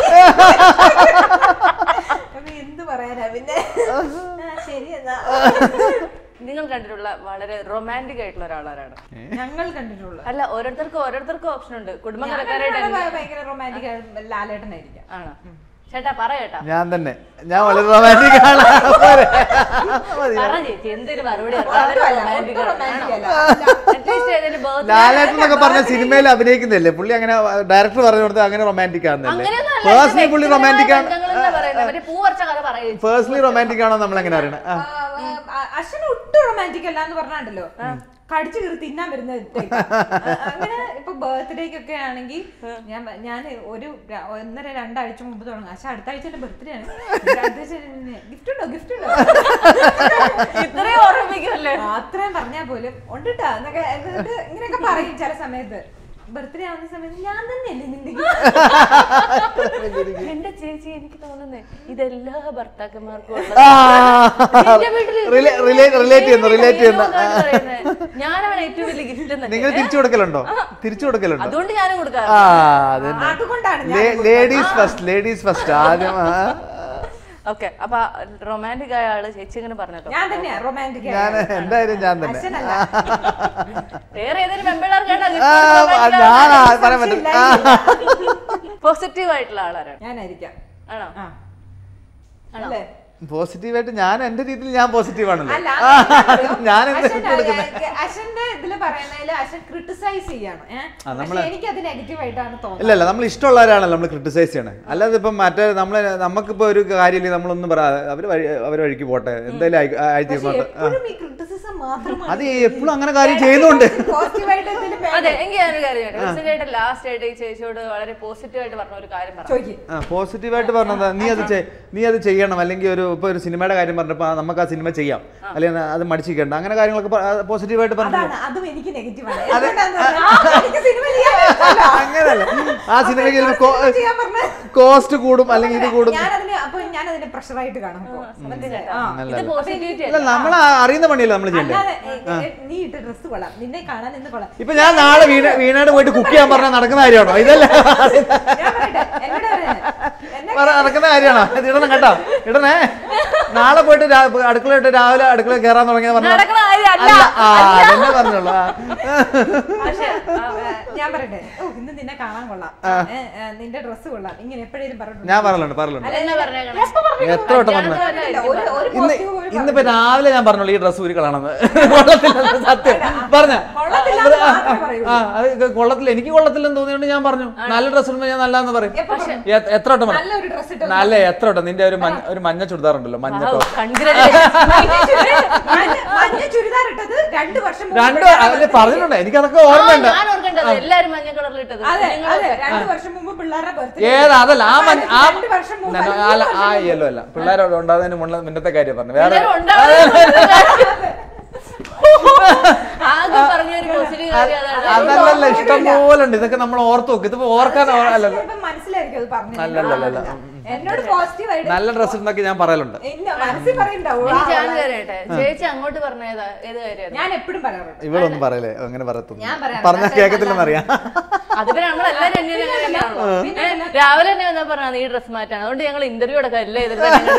അപ്പൊ എന്ത് പറയാനാ പിന്നെ ആ, ശരി എന്നാ നിങ്ങൾ കണ്ടിട്ടുള്ള വളരെ റൊമാൻറ്റിക് ആയിട്ടുള്ള ഒരാളാരാണ് ഞങ്ങൾ കണ്ടിട്ടുള്ളൂ അല്ല ഓരോരുത്തർക്കും ഓരോരുത്തർക്കും ഓപ്ഷൻ ഉണ്ട് കുടുംബം ഞാൻ കലക്കാരായിട്ട് കണ്ടിട്ടുള്ള ഭയങ്കര റൊമാൻറ്റിക് ലാലേട്ടനായിരിക്കാം ആണോ ചേട്ടാ പറയട്ടാ ഞാൻ തന്നെ ഞാൻ വളരെ റൊമാൻറ്റിക് ആണ് പോരെ. മതി. പറ ചേച്ചി എന്തൊരു മറുപടി ഒട്ടുമല്ല, ഒട്ടും romantic അല്ല. ലാലേട്ടൻ എന്നൊക്കെ പറഞ്ഞ സിനിമയിൽ അഭിനയിക്കുന്നില്ലേ പുള്ളി അങ്ങനെ ഡയറക്ടർ പറഞ്ഞു കൊടുത്ത് അങ്ങനെ റൊമാൻറ്റിക് ആണെന്നല്ലേ പേഴ്സണലി പുള്ളി റൊമാൻറ്റിക് ആണ് പൂ വരച്ച കഥ പറയേ പേഴ്സണലി റൊമാൻറ്റിക് ആണോ നമ്മൾ എങ്ങനെ അറിയണം ആ. അശ്വൻ ഒട്ടും റൊമാൻറ്റിക് അല്ല എന്ന് പറഞ്ഞാണ്ടല്ലോ കടിച്ചു കീറി തിന്നാൻ വരുന്ന type. ആ, അങ്ങനെ ഇപ്പൊ ബർത്ത്ഡേക്കൊക്കെ ആണെങ്കിൽ ഞാൻ ഞാൻ ഒരു ര- ഒന്നര രണ്ടാഴ്ച മുമ്പ് തുടങ്ങും പക്ഷെ അടുത്ത ആഴ്ച എന്റെ ബർത്ത്ഡേ ആണ് ഗിഫ്റ്റ് ഉണ്ടോ ഗിഫ്റ്റ് ഉണ്ടോ ഇത്രയും ഓർമ്മിക്കുമല്ലേ അത്രയും പറഞ്ഞാൽ പോലും ഉണ്ടിട്ടാ എന്നൊക്കെ എന്നിട്ട് ഇങ്ങനെയൊക്കെ പറയും ചില സമയത്ത് ബർത്ത്ഡേ ആവുന്ന സമയത്ത് ഞാൻ തന്നെയല്ലേ നിന്റെ എന്റെ ചേച്ചി എനിക്ക് തോന്നുന്നേ ഇതെല്ലാ ഭർത്താക്കന്മാർക്കും ആ. ഉള്ളത് എന്റെ വീട്ടില് Rela- relate- relate ചെയ്യുന്നു, relate ചെയ്യുന്നു. ഞാൻ അവൻ ഏറ്റവും വലിയ ഗിഫ്റ്റ് നിങ്ങൾ തിരിച്ചു കൊടുക്കലുണ്ടോ തിരിച്ചു കൊടുക്കലുണ്ടോ അതുകൊണ്ട് ഞാനും കൊടുക്കാം ആ അതന്നെ അതുകൊണ്ടാണ് ഞാൻ ലേഡീസ് ഫസ്റ്റ് ലേഡീസ് ഫസ്റ്റ് ആദ്യം ആ. ഓക്കെ അപ്പൊ റൊമാൻറ്റിക് ആയ ആള് ചേച്ചി ഇങ്ങനെ പറഞ്ഞല്ലോ ഞാൻ തന്നെയാ റൊമാൻറ്റിക് ഞാൻ എന്തായാലും ഞാൻ തന്നെ അച്ഛനല്ല വേറെ ഏതൊരു പെമ്പിള്ളേർക്ക് ആ, ഞാനാ പറയാൻ പറ്റും ആ. പോസിറ്റീവ് ആയിട്ടുള്ള ആളാരാണ് ഞാനായിരിക്കാം ആണോ ആ അല്ലേ പോസിറ്റീവായിട്ട് ഞാൻ എന്റെ രീതിയിൽ ഞാൻ പോസിറ്റീവ് ആണല്ലോ അല്ല ആ, ഞാൻ എന്താ അശ്വൻ- കൊടുക്കുന്നത് അശ്വന്റെ ഇതില് പറയുന്നതില് അശ്വൻ ക്രിട്ടിസൈസ് ചെയ്യാണ് ഏഹ് പക്ഷെ എനിക്ക് അത് നെഗറ്റീവ് ആയിട്ടാണ് തോന്നുന്നത് ഇല്ല ഇല്ല നമ്മൾ ഇഷ്ടമുള്ളവരാണല്ലോ നമ്മൾ ക്രിട്ടിസൈസ് ചെയ്യണേ അല്ലാതെ ഇപ്പം മറ്റേ നമ്മളെ നമുക്കിപ്പോ ഒരു കാര്യമില്ല നമ്മളൊന്നും പറയാതെ അവര് വഴി അവർ വഴിക്ക് പോട്ടെ എന്തായാലും ആയി- ആയി പക്ഷെ തീർന്നോട്ടെ ആ. എപ്പോഴും ഈ ക്രിട്ടിസിസം മാത്രമാണ് അത് എപ്പോഴും അങ്ങനെ കാര്യം ചെയ്യുന്നുണ്ട് പോസിറ്റീവായിട്ട് എന്തെങ്കിലും വേണം. അതെ എനിക്ക് ഞാനൊരു കാര്യം ചോദിക്കട്ടെ ലാസ്റ്റ് ആയിട്ട് ഈ ചേച്ചിയോട് വളരെ പോസിറ്റീവ് ആയിട്ട് പറഞ്ഞ ഒരു കാര്യം പറഞ്ഞു ചോദിക്ക് ആ പോസിറ്റീവായിട്ട് പറഞ്ഞതാ നീ അത് ചെയ്- നീ അത് ചെയ്യണം അല്ലെങ്കിൽ ഒരു ഇപ്പൊ ഒരു സിനിമയുടെ കാര്യം പറഞ്ഞപ്പോ ആ, നമുക്ക് ആ സിനിമ ചെയ്യാം അല്ലെങ്കിൽ അത് മടിച്ചിരിക്കണ്ട അങ്ങനെ കാര്യങ്ങളൊക്കെ പോസിറ്റീവായിട്ട് പറഞ്ഞു അതാണ് അതും എനിക്ക് നെഗറ്റീവ് ആണ് എന്തുകൊണ്ടാന്ന് പറഞ്ഞാ, ആ, എനിക്ക് സിനിമ ചെയ്യാൻ പറ്റില്ല. അങ്ങനല്ല ആ സിനിമയ്ക്ക് ചെയ്യാൻ പറഞ്ഞ കോസ്റ്റ് കൂടും അല്ലെങ്കിൽ ഇത് കൂടും ഞാനതിന് അപ്പൊ ഞാൻ അതിനെ പ്രഷറായിട്ട് കാണും ഇപ്പൊ. മനസ്സിലായോ? ആ. ഇത് പോസിറ്റിവിറ്റി അല്ല നമ്മൾ അറിയുന്ന പണിയല്ലേ നമ്മൾ ചെയ്യണ്ടേ അല്ലാതെ ഏ, ഏ, നീ ഇട്ട ഡ്രസ് കൊള്ളാം നിന്നെ കാണാൻ ഇന്ന് കൊള്ളാം ഇപ്പൊ ഞാൻ നാളെ വീണ വീണാട് പോയിട്ട് കുക്ക് ചെയ്യാൻ പറഞ്ഞാൽ നടക്കുന്ന കാര്യമാണോ ഇതല്ല ഞാൻ പറയട്ടെ എന്നോട് പറയുന്നത് എന്നെ പറ നടക്കുന്ന കാര്യമാണോ ഇത് ഇടണം കേട്ടോ ഇടണേ നാളെ പോയിട്ട് രാ- അടുക്കള ഇട്ട് രാവിലെ അടുക്കള കയറാൻ തുടങ്ങിയ പറഞ്ഞ നടക്കണ കാര്യമല്ല. അല്ല ആ അതന്നെ പറഞ്ഞോളൂ ആ. പക്ഷേ, ആ, ആ, ഞാൻ പറയട്ടെ ഓ ഇന്ന് നിന്നെ കാണാൻ കൊള്ളാം ഏ, ഏ, നിന്റെ ഡ്രസ് കൊള്ളാം ഇങ്ങനെ എപ്പോഴേലും പറഞ്ഞിട്ടുണ്ട് ഞാൻ പറയലുണ്ട് പറയലുണ്ട് അതെന്നാ പറഞ്ഞേക്കണേ? എത്ര വട്ടം പറഞ്ഞു ഇല്ല, ഒരു ഒരു ഇന്ന് positive ഒരു ഇന്നിപ്പോ രാവിലെ ഞാൻ പറഞ്ഞോളൂ ഈ ഡ്രസ്സ് ഊരി കളയണമെന്ന് കൊള്ളത്തില്ല സത്യം പറഞ്ഞ കൊള്ളത്തില്ലാന്ന് മാത്രമേ പറയൂ. ആ അത് ഇത് കൊള്ളത്തില്ല എനിക്ക് കൊള്ളത്തില്ലെന്ന് തോന്നിയോണ്ട് ഞാൻ പറഞ്ഞു നല്ല ഡ്രസ്സ് ഇടുമ്പോ ഞാൻ നല്ലതെന്ന് പറയും എപ്പോ പറഞ്ഞു? എ- എത്ര വട്ടം പറഞ്ഞു നല്ലൊരു ഡ്രസ് ഇട്ട് നല്ല എത്ര വട്ടം നിന്റെ ഒരു മഞ്ഞ ഒരു മഞ്ഞ ചുരിദാറുണ്ടല്ലോ മഞ്ഞ Wow, top. congratulations. മഞ്ഞ- മഞ്ഞ ചുരിദാർ ഇട്ടത് രണ്ടു വർഷം മുമ്പ് രണ്ട് പിള്ളേരെ അല്ലെ പറഞ്ഞിട്ടുണ്ട് എനിക്കതൊക്കെ ആ, ഓർമ്മയുണ്ട് ഞാൻ ഓർക്കണ്ടത് എല്ലാരും മഞ്ഞ കളറിൽ ഇട്ടത് അതെ നിങ്ങൾ അതെ രണ്ടു വർഷം മുമ്പ് പിള്ളേരുടെ birthday. ഏതാ അതല്ല ആ മഞ്ഞ ആ രണ്ട് വർഷം മുമ്പ് ഞാൻ- അല്ല, അല്ല മൂന്ന് ആ വർഷം യെല്ലോ അല്ല പിള്ളേരോട് ഉണ്ടാകുന്നതിന് മുന്നേ മുന്നത്തെ കാര്യം പറഞ്ഞു വേറെ എല്ലാരും ഉണ്ടാവുന്നത് ആകെ പറഞ്ഞ ഒരു പോസിറ്റീവ് കാര്യം അതാണ് അതല്ലല്ല ഇഷ്ടം പോലെ ഉണ്ട് ഇതൊക്കെ നമ്മൾ ഓർത്ത് നോക്കും ഇതിപ്പോ ഓർക്കാൻ ഓ- അല്ലല്ലോ ഇപ്പം മനസ്സിലായിരിക്കും അത് പറഞ്ഞത്. അല്ലല്ലല്ല എന്നോട് പോസിറ്റീവ് ആയിട്ട് നല്ല ഡ്രസ്സ് എന്നൊക്കെ ഞാൻ പറയലുണ്ട് ഇല്ല മനസ്സിൽ പറയണ്ടാവും ഇനി ഞാൻ കയറട്ടെ ചേച്ചി അങ്ങോട്ട് പറഞ്ഞ ഏതാ ഏത് കാര്യമായിരുന്നു ഞാൻ എപ്പോഴും പറയാറുണ്ട് ഇവളൊന്നും പറയലേ അങ്ങനെ ഞാൻ പറയത്തൊന്നും പറയാം. പറഞ്ഞാൽ കേൾക്കത്തില്ലെന്നറിയാം അതിപ്പോ നമ്മളെല്ലാരും എന്നെ അങ്ങനെയാണല്ലോ ഏ, രാവിലെ തന്നെ വന്നാ പറഞ്ഞ ഈ ഡ്രസ് മാറ്റാണ് അതുകൊണ്ട് ഞങ്ങൾ ഇന്റർവ്യൂ അടക്കം എല്ലാം ഇതിൽ തന്നെ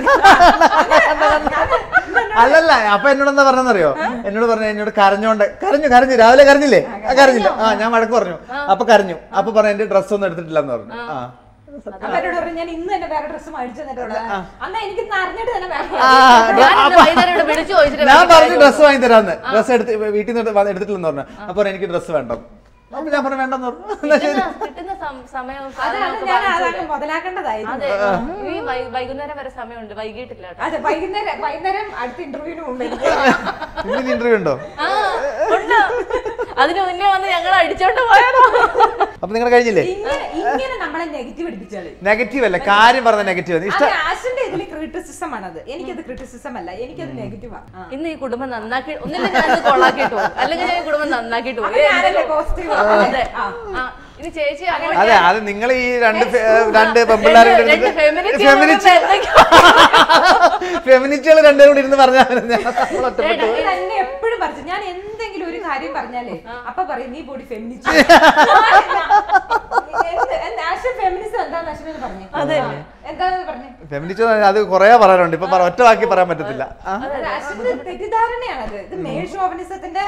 അല്ലല്ല അപ്പൊ എന്നോട് എന്താ പറഞ്ഞെന്നറിയോ എന്നോട് പറഞ്ഞു എന്നോട് കരഞ്ഞോണ്ട് കരഞ്ഞു കരഞ്ഞു രാവിലെ കരഞ്ഞില്ലേ ആ കരഞ്ഞില്ല ആ ഞാൻ വഴക്ക് പറഞ്ഞു അപ്പൊ കരഞ്ഞു അപ്പൊ പറഞ്ഞു എന്റെ ഡ്രസ് ഒന്നും എടുത്തിട്ടില്ലെന്ന് പറഞ്ഞു ആ അപ്പൊ എന്നോട് പറഞ്ഞു ഞാൻ ഇന്ന് തന്നെ വേറെ ഡ്രസ്സ് മേടിച്ചു തന്നിട്ടുണ്ട് അന്ന് എനിക്ക് അറിഞ്ഞിട്ട് തന്നെ വേറെ ആ, ഞാൻ ഇന്ന് വൈകുന്നേരം ഇവിടെ വിളിച്ചു ചോദിച്ചിട്ട് ഞാൻ പറഞ്ഞു ഡ്രസ് വാങ്ങി തരാന്ന് ഡ്രസ് എടുത്ത് വീട്ടിൽ നിന്ന് വന്ന് എടുത്തിട്ടില്ലെന്ന് പറഞ്ഞു അപ്പൊ പറഞ്ഞു, എനിക്ക് ഡ്രസ് വേണ്ട അപ്പൊ ഞാൻ പറഞ്ഞു വേണ്ടെന്ന് പറഞ്ഞു എന്നാ ശരി കിട്ടുന്ന- കിട്ടുന്ന സം- സമയവും അത് സാധനവും ഒക്കെ ഞാൻ വാങ്ങിച്ചു അതാണ് മുതലാക്കേണ്ടതായിരുന്നു അതെ ഈ വൈ- വൈകുന്നേരം വരെ സമയമുണ്ട് വൈകിട്ടില്ല കേട്ടോ അതെ വൈകുന്നേരം വൈകുന്നേരം അടുത്ത ഇന്റർവ്യൂവിന് മുമ്പ് എനിക്ക് ഇന്ന് ഇന്റർവ്യൂ ഉണ്ടോ ആ, ഉണ്ട്. അതിന് മുന്നേ വന്ന് ഞങ്ങൾ അടിച്ചോണ്ട് പോയാലോ അപ്പൊ നിങ്ങൾ കഴിഞ്ഞില്ലേ ഇങ്ങനെ ഇങ്ങനെ നമ്മളെ നെഗറ്റീവ് അടിപ്പിച്ചാളി നെഗറ്റീവ് അല്ല കാര്യം പറഞ്ഞ നെഗറ്റീവ് അത് ഇഷ്ടം ആഷിന്റെ ഇതിൽ ക്രിറ്റിസിസം ആണത് എനിക്കത് ക്രിറ്റിസിസം അല്ല എനിക്കത് നെഗറ്റീവാ ഇന്ന് ഈ കുടുംബം നന്നാക്കി ഒന്നില്ല ഞാൻ ഇത് കൊള്ളാക്കിയിട്ട് പോകും അല്ലെങ്കിൽ ഞാൻ ഈ കുടുംബം നന്നാക്കിയിട്ട് പോകും ഞാനല്ലേ പോസിറ്റീവ് അതെ ആ ഇനി ചേച്ചി അങ്ങോട്ട് അതെ അത് നിങ്ങൾ ഈ രണ്ട് ഫെ- രണ്ട് പെമ്പിള്ളാരും കൂടി രണ്ട് ഇരുന്നിട്ട് feminist ഫെമിനിസ്റ്റ് ഫെമിനിസ്റ്റുകൾ രണ്ടുപേരും കൂടി ഇരുന്ന് പറഞ്ഞാൽ നമ്മൾ ഒറ്റപ്പെട്ടു പോയി. തന്നെ എപ്പോഴും പറഞ്ഞു ഞാൻ എന്തെങ്കിലും ഒരു കാര്യം പറഞ്ഞാലേ അപ്പൊ പറയും നീ ബോഡി ഫെമിനിസ്റ്റ് ഫെമിനിസം എന്താന്ന് അശ്വിന് പറഞ്ഞു എന്താന്ന് പറഞ്ഞു ഫെമിനിസ്റ്റ് അത് കുറേ പറയാനുണ്ട് ഇപ്പൊ പറ- ഒറ്റ വാക്കി പറയാൻ പറ്റത്തില്ല ആ. അത് അശ്വിന്റെ തെറ്റിദ്ധാരണയാണത് ഇത് മേൽ ഷോവനിസത്തിന്റെ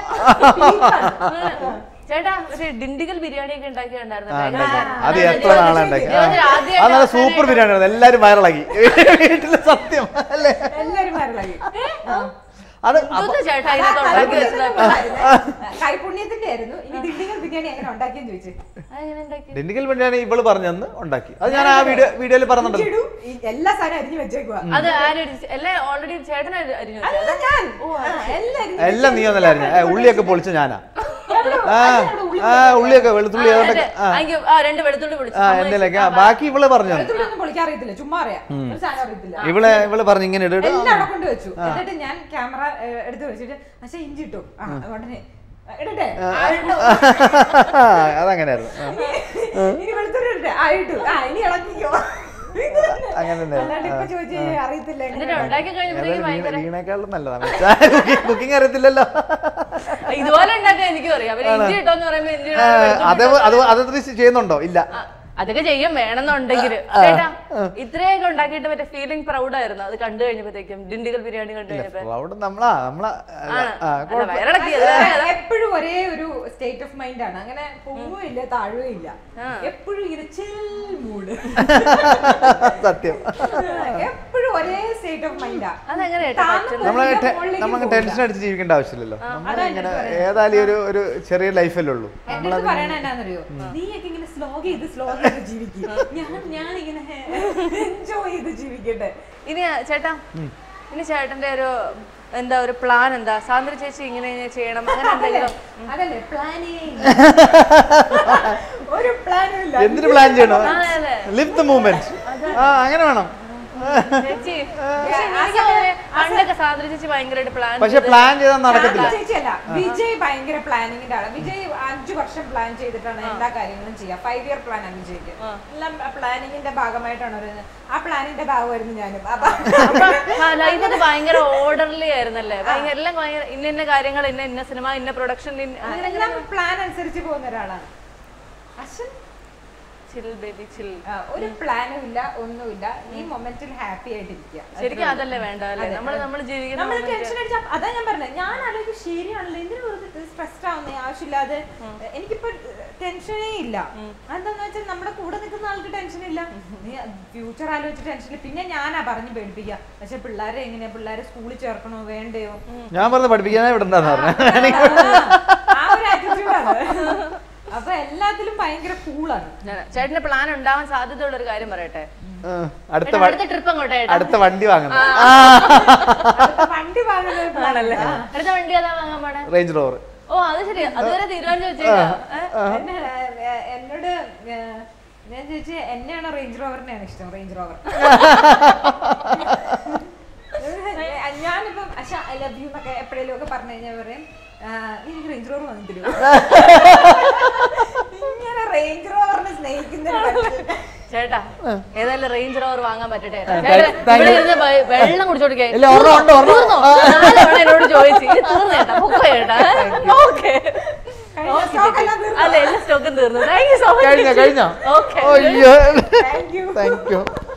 ചേട്ടാ ഒരു ഡിണ്ടിഗൽ ബിരിയാണി ഒക്കെ ഉണ്ടാക്കി ആ, ഉണ്ടായിരുന്നു ഉണ്ടാക്കി. അത് എത്ര നാളെ ഉണ്ടാക്കി ആ. ഇവര് ആദ്യമായിട്ട് അത് നല്ല സൂപ്പർ ബിരിയാണി ആയിരുന്നു എല്ലാരും വൈറലാക്കി വീട്ടില് സത്യം അല്ലേ എല്ലാരും വരലായി അത് അപ്പൊ- ഇതൊന്നും ചേട്ടാ ഇതിനകത്ത് ഉണ്ടാക്കി വെച്ചത് കൈപുണ്യത്തിന്റെ ആയിരുന്നു ഇനി ദിണ്ടികൾ ബിരിയാണി എങ്ങനെ ഉണ്ടാക്കിയെന്ന് ചോദിച്ചു അതെങ്ങനെ ഉണ്ടാക്കി ഡിണ്ടിക്കൽ ബിരിയാണി ഇവള് പറഞ്ഞന്ന് ഉണ്ടാക്കി അത് ഞാൻ ആ വീഡിയോ വീഡിയോയിൽ പറഞ്ഞിട്ടുണ്ടല്ലോ ഇടൂ, ഈ എല്ലാ സാധനം അരിഞ്ഞു വെച്ചേക്കുവാ അത് ആരും എല്ലാം ഓൾറെഡി ചേട്ടൻ അരി- അരിഞ്ഞു വെച്ചതാ? അല്ല ഞാൻ ആ, എല്ലാം അരിഞ്ഞു എല്ലാം നീ ഒന്നല്ലായിരുന്നു ഏ, ഉള്ളിയൊക്കെ പൊളിച്ച ഞാനാ എവിടെയോ? ആ അതിനവിടെ ഉള്ളി ആ ഉള്ളിയൊക്കെ വെളുത്തുള്ളി ആ, അതുകൊണ്ടൊക്കെ അതെ. ആ അയ്യോ, ആ, രണ്ട് വെളുത്തുള്ളി പൊളിച്ചു ആ എന്തെങ്കിലുമൊക്കെ ആ ബാക്കി ഇവള് പറഞ്ഞു തന്നു. വെളുത്തുള്ളി ഒന്നും പൊളിക്കാൻ അറിയത്തില്ല ചുമ്മാ അറിയാം ഒരു സാധനം അറിയത്തില്ല ഇവള് ഇവള് പറഞ്ഞു ഇങ്ങനെ ഇട എല്ലാം അവിടെ കൊണ്ട് വെച്ചു എന്നിട്ട് ഞാൻ ക്യാമറ എടുത്ത് വെച്ചിട്ട് പക്ഷെ ഇഞ്ചി ഇട്ടു ആ ഉടനെ ഇടട്ടെ ആ, ഇട്ടു. അതങ്ങനെയായിരുന്നു ആ. ഇനി വെളുത്തുള്ളി ഇടട്ടെ ആ ഇട്ടു ആ ഇനി ഇളക്കിക്കോ ഇത് തന്നെ. അങ്ങനെ തന്നെ. അല്ലാണ്ട് ഇപ്പൊ ചോദിച്ചു അറിയത്തില്ല എങ്ങനെ എന്നിട്ട് ഉണ്ടാക്കി കഴിഞ്ഞപ്പോഴത്തേക്ക് ഏതായാലും ഭയങ്കര വീണ- വീണേക്കാളും നല്ലതാണ് കുക്കിംഗ് അറിയത്തില്ലല്ലോ ഇതുപോലെ ഉണ്ടാക്കാൻ എനിക്കും അറിയാം അവര് ഇഞ്ചി ഇട്ടോന്ന് പറയുമ്പോ ഇഞ്ചി ആ, ഇടാതെ അത് അത് അത് ചെയ്യുന്നുണ്ടോ ഇല്ല ആ, അതൊക്കെ ചെയ്യും വേണമെന്നുണ്ടെങ്കിൽ ചേട്ടാ ഇത്രയൊക്കെ ഉണ്ടാക്കിയിട്ട് മറ്റേ ഫീലിംഗ് പ്രൗഡ് ആയിരുന്നു അത് കണ്ടു കഴിഞ്ഞപ്പോഴത്തേക്കും ഡിണ്ടിഗൽ ബിരിയാണി കണ്ടു കഴിഞ്ഞപ്പോ അവിടെ നമ്മളാ നമ്മളാ അല്ല, ആ, അല്ല, വയറിളക്കിയത് വേറെ കഥ. എപ്പോഴും ഒരേ ഒരു സ്റ്റേറ്റ് ഓഫ് മൈൻഡ് ആണ് അങ്ങനെ പോവുകയില്ല താഴുകയില്ല എപ്പോഴും ഇരച്ചിൽ മൂഡ് സത്യം എപ്പോഴും ഒരേ സ്റ്റേറ്റ് ഓഫ് മൈൻഡാ അതെങ്ങനെ ചേട്ടാ പറ്റുന്നത്? നമ്മളെ നമ്മളങ്ങ് ടെൻഷൻ അടിച്ച് ജീവിക്കേണ്ട ആവശ്യമില്ലല്ലോ നമ്മളിങ്ങനെ ഏതായാലും ഈ ഒരു ഒരു ചെറിയ ലൈഫല്ലേ ഉള്ളൂ എന്റെ അടുത്ത് പറയണ എന്നാന്നറിയോ നീയൊക്കെ ഇങ്ങനെ സ്ലോ ചെയ്ത് സ്ലോ ചെയ്ത് ജീവിക്കും ഞാൻ ഞാൻ ഇങ്ങനെ എൻജോയ് ചെയ്ത് ജീവിക്കട്ടെ ഇനി ആ, ചേട്ടാ ഇനി ചേട്ടന്റെ ഒരു എന്താ ഒരു പ്ലാൻ എന്താ സാന്ദ്ര ചേച്ചി ഇങ്ങനെ ഇങ്ങനെ ചെയ്യണം അങ്ങനെ എന്തെങ്കിലും അതല്ലേ പ്ലാനിങ് ഒരു പ്ലാനും ഇല്ല എന്തിനു പ്ലാൻ ചെയ്യണോ അതെ, അതെ. ലിവ് ദ മൂമെന്റ് ആ അങ്ങനെ വേണം ചേച്ചി പക്ഷെ എനിക്ക് തോന്നുന്നു പണ്ടൊക്കെ സാന്ദ്ര ചേച്ചി ഭയങ്കരമായിട്ട് പ്ലാൻ പക്ഷെ പ്ലാൻ ചെയ്താൽ നടക്കത്തില്ല ചേച്ചിയല്ല വിജയ് ഭയങ്കര പ്ലാനിങ്ങിന്റെ ആളാണ് വിജയ് അഞ്ചു വർഷം പ്ലാൻ ചെയ്തിട്ടാണ് എല്ലാ കാര്യങ്ങളും ചെയ്യുക ഫൈവ് ഇയർ പ്ലാൻ ആണ് വിജയ്ക്ക് എല്ലാം പ്ലാനിങ്ങിന്റെ ഭാഗമായിട്ടാണ് വരുന്നത് ആ പ്ലാനിന്റെ ഭാഗമായിരുന്നു ഞാനും അപ്പൊ ലൈഫ് അത് ഭയങ്കര ഓർഡർലി ആയിരുന്നല്ലേ ഭയങ്കര എല്ലാം ഭയങ്കര ഇന്ന ഇന്ന കാര്യങ്ങൾ ഇന്ന ഇന്ന സിനിമ ഇന്ന പ്രൊഡക്ഷൻ എല്ലാം പ്ലാൻ അനുസരിച്ച് പോകുന്ന ഒരാളാണ് അശ്വൻ ചിൽ ബേബി ചിൽ ആ, ഒരു പ്ലാനും ഇല്ല ഒന്നുമില്ല ഈ മൊമെന്റിൽ ഹാപ്പി ആയിട്ടിരിക്കുക ശരിക്കും അതല്ലേ വേണ്ട അല്ലേ നമ്മൾ നമ്മൾ ജീവിക്കുന്ന നമ്മൾ moment- ടെൻഷൻ അടിച്ച അതാ ഞാൻ പറഞ്ഞത് ഞാൻ ആലോചിക്കും ശരിയാണല്ലോ എന്തിനു വെറുതെ സ്ട്രെസ്ഡ് ആവുന്ന ആവശ്യമില്ലാതെ എനിക്കിപ്പോ ടെൻഷനേ ഇല്ല എന്താന്ന് വെച്ചാൽ നമ്മുടെ കൂടെ നിൽക്കുന്ന ആൾക്ക് ടെൻഷൻ ഇല്ല നീ ഫ്യൂച്ചർ ആലോചിച്ച് ടെൻഷൻ പിന്നെ ഞാനാ പറഞ്ഞു പേടിപ്പിക്കുക പക്ഷെ പിള്ളേരെ എങ്ങനെയാ പിള്ളേരെ സ്കൂളിൽ ചേർക്കണോ വേണ്ടയോ ഞാൻ പറഞ്ഞത് പഠിപ്പിക്കാനേ വിടണ്ടെന്ന് പറഞ്ഞു ആ ഒരു ആറ്റിറ്റ്യൂഡാണ് അപ്പൊ എല്ലാത്തിലും ഭയങ്കര കൂളാണ് ഞാൻ- ചേട്ടന് പ്ലാൻ ഉണ്ടാവാൻ സാധ്യതയുള്ള ഒരു കാര്യം പറയട്ടെ അടുത്ത ചേട്ടാ, വ- അടുത്ത ട്രിപ്പ് അങ്ങോട്ടേട്ടാ അടുത്ത വണ്ടി വാങ്ങണം വണ്ടി വാങ്ങുന്ന ഒരു plan ആണല്ലേ ആ. അടുത്ത വണ്ടി ഏതാ വാങ്ങാൻ പോണേ റേഞ്ച് റോവർ ഓ അത് ശരി അതുവരെ തീരുമാനം വെച്ചേക്കാം എന്നെ, ഏ, എന്നോട് ഏ, ഞാൻ ചോദിച്ചു എന്നെയാണോ റേഞ്ച് റോവറിനെയാണ് ഇഷ്ടം റേഞ്ച് റോവർ ഞാനിപ്പം അശ ഐ ലവ് യു എന്നൊക്കെ എപ്പോഴേലും ഒക്കെ പറഞ്ഞു കഴിഞ്ഞാൽ പറയും "ആ, എനിക്ക് റേഞ്ച് റോവർ വാങ്ങി തരുമോ ഇങ്ങനെ റേഞ്ച് റോവറിനെ സ്നേഹിക്കുന്ന ഒരു മനുഷ്യൻ. ചേട്ടാ ഏതായാലും റേഞ്ച് റോവർ വാങ്ങാൻ പറ്റട്ടെ thank- ചേട്ടാ, thank ഇവിടെ you. ഇരുന്ന് വെ- വെള്ളം കുടിച്ചോടിക്കേ ഇല്ല, ഒരെണ്ണം ഉണ്ട്, ഒരെണ്ണം. എന്നോട് ചോദിച്ചു ഇത് തീർന്നു ചേട്ടാ പൊക്കോ ചേട്ടാ ഓക്കെ കഴിഞ്ഞ stock എല്ലാം തീർന്നു. അല്ല എല്ലാ സ്റ്റോക്കും തീർന്നു താങ്ക് യു സോ മച്ച് കഴിഞ്ഞോ കഴിഞ്ഞോ ഓക്കെ അയ്യോ Thank you. Thank you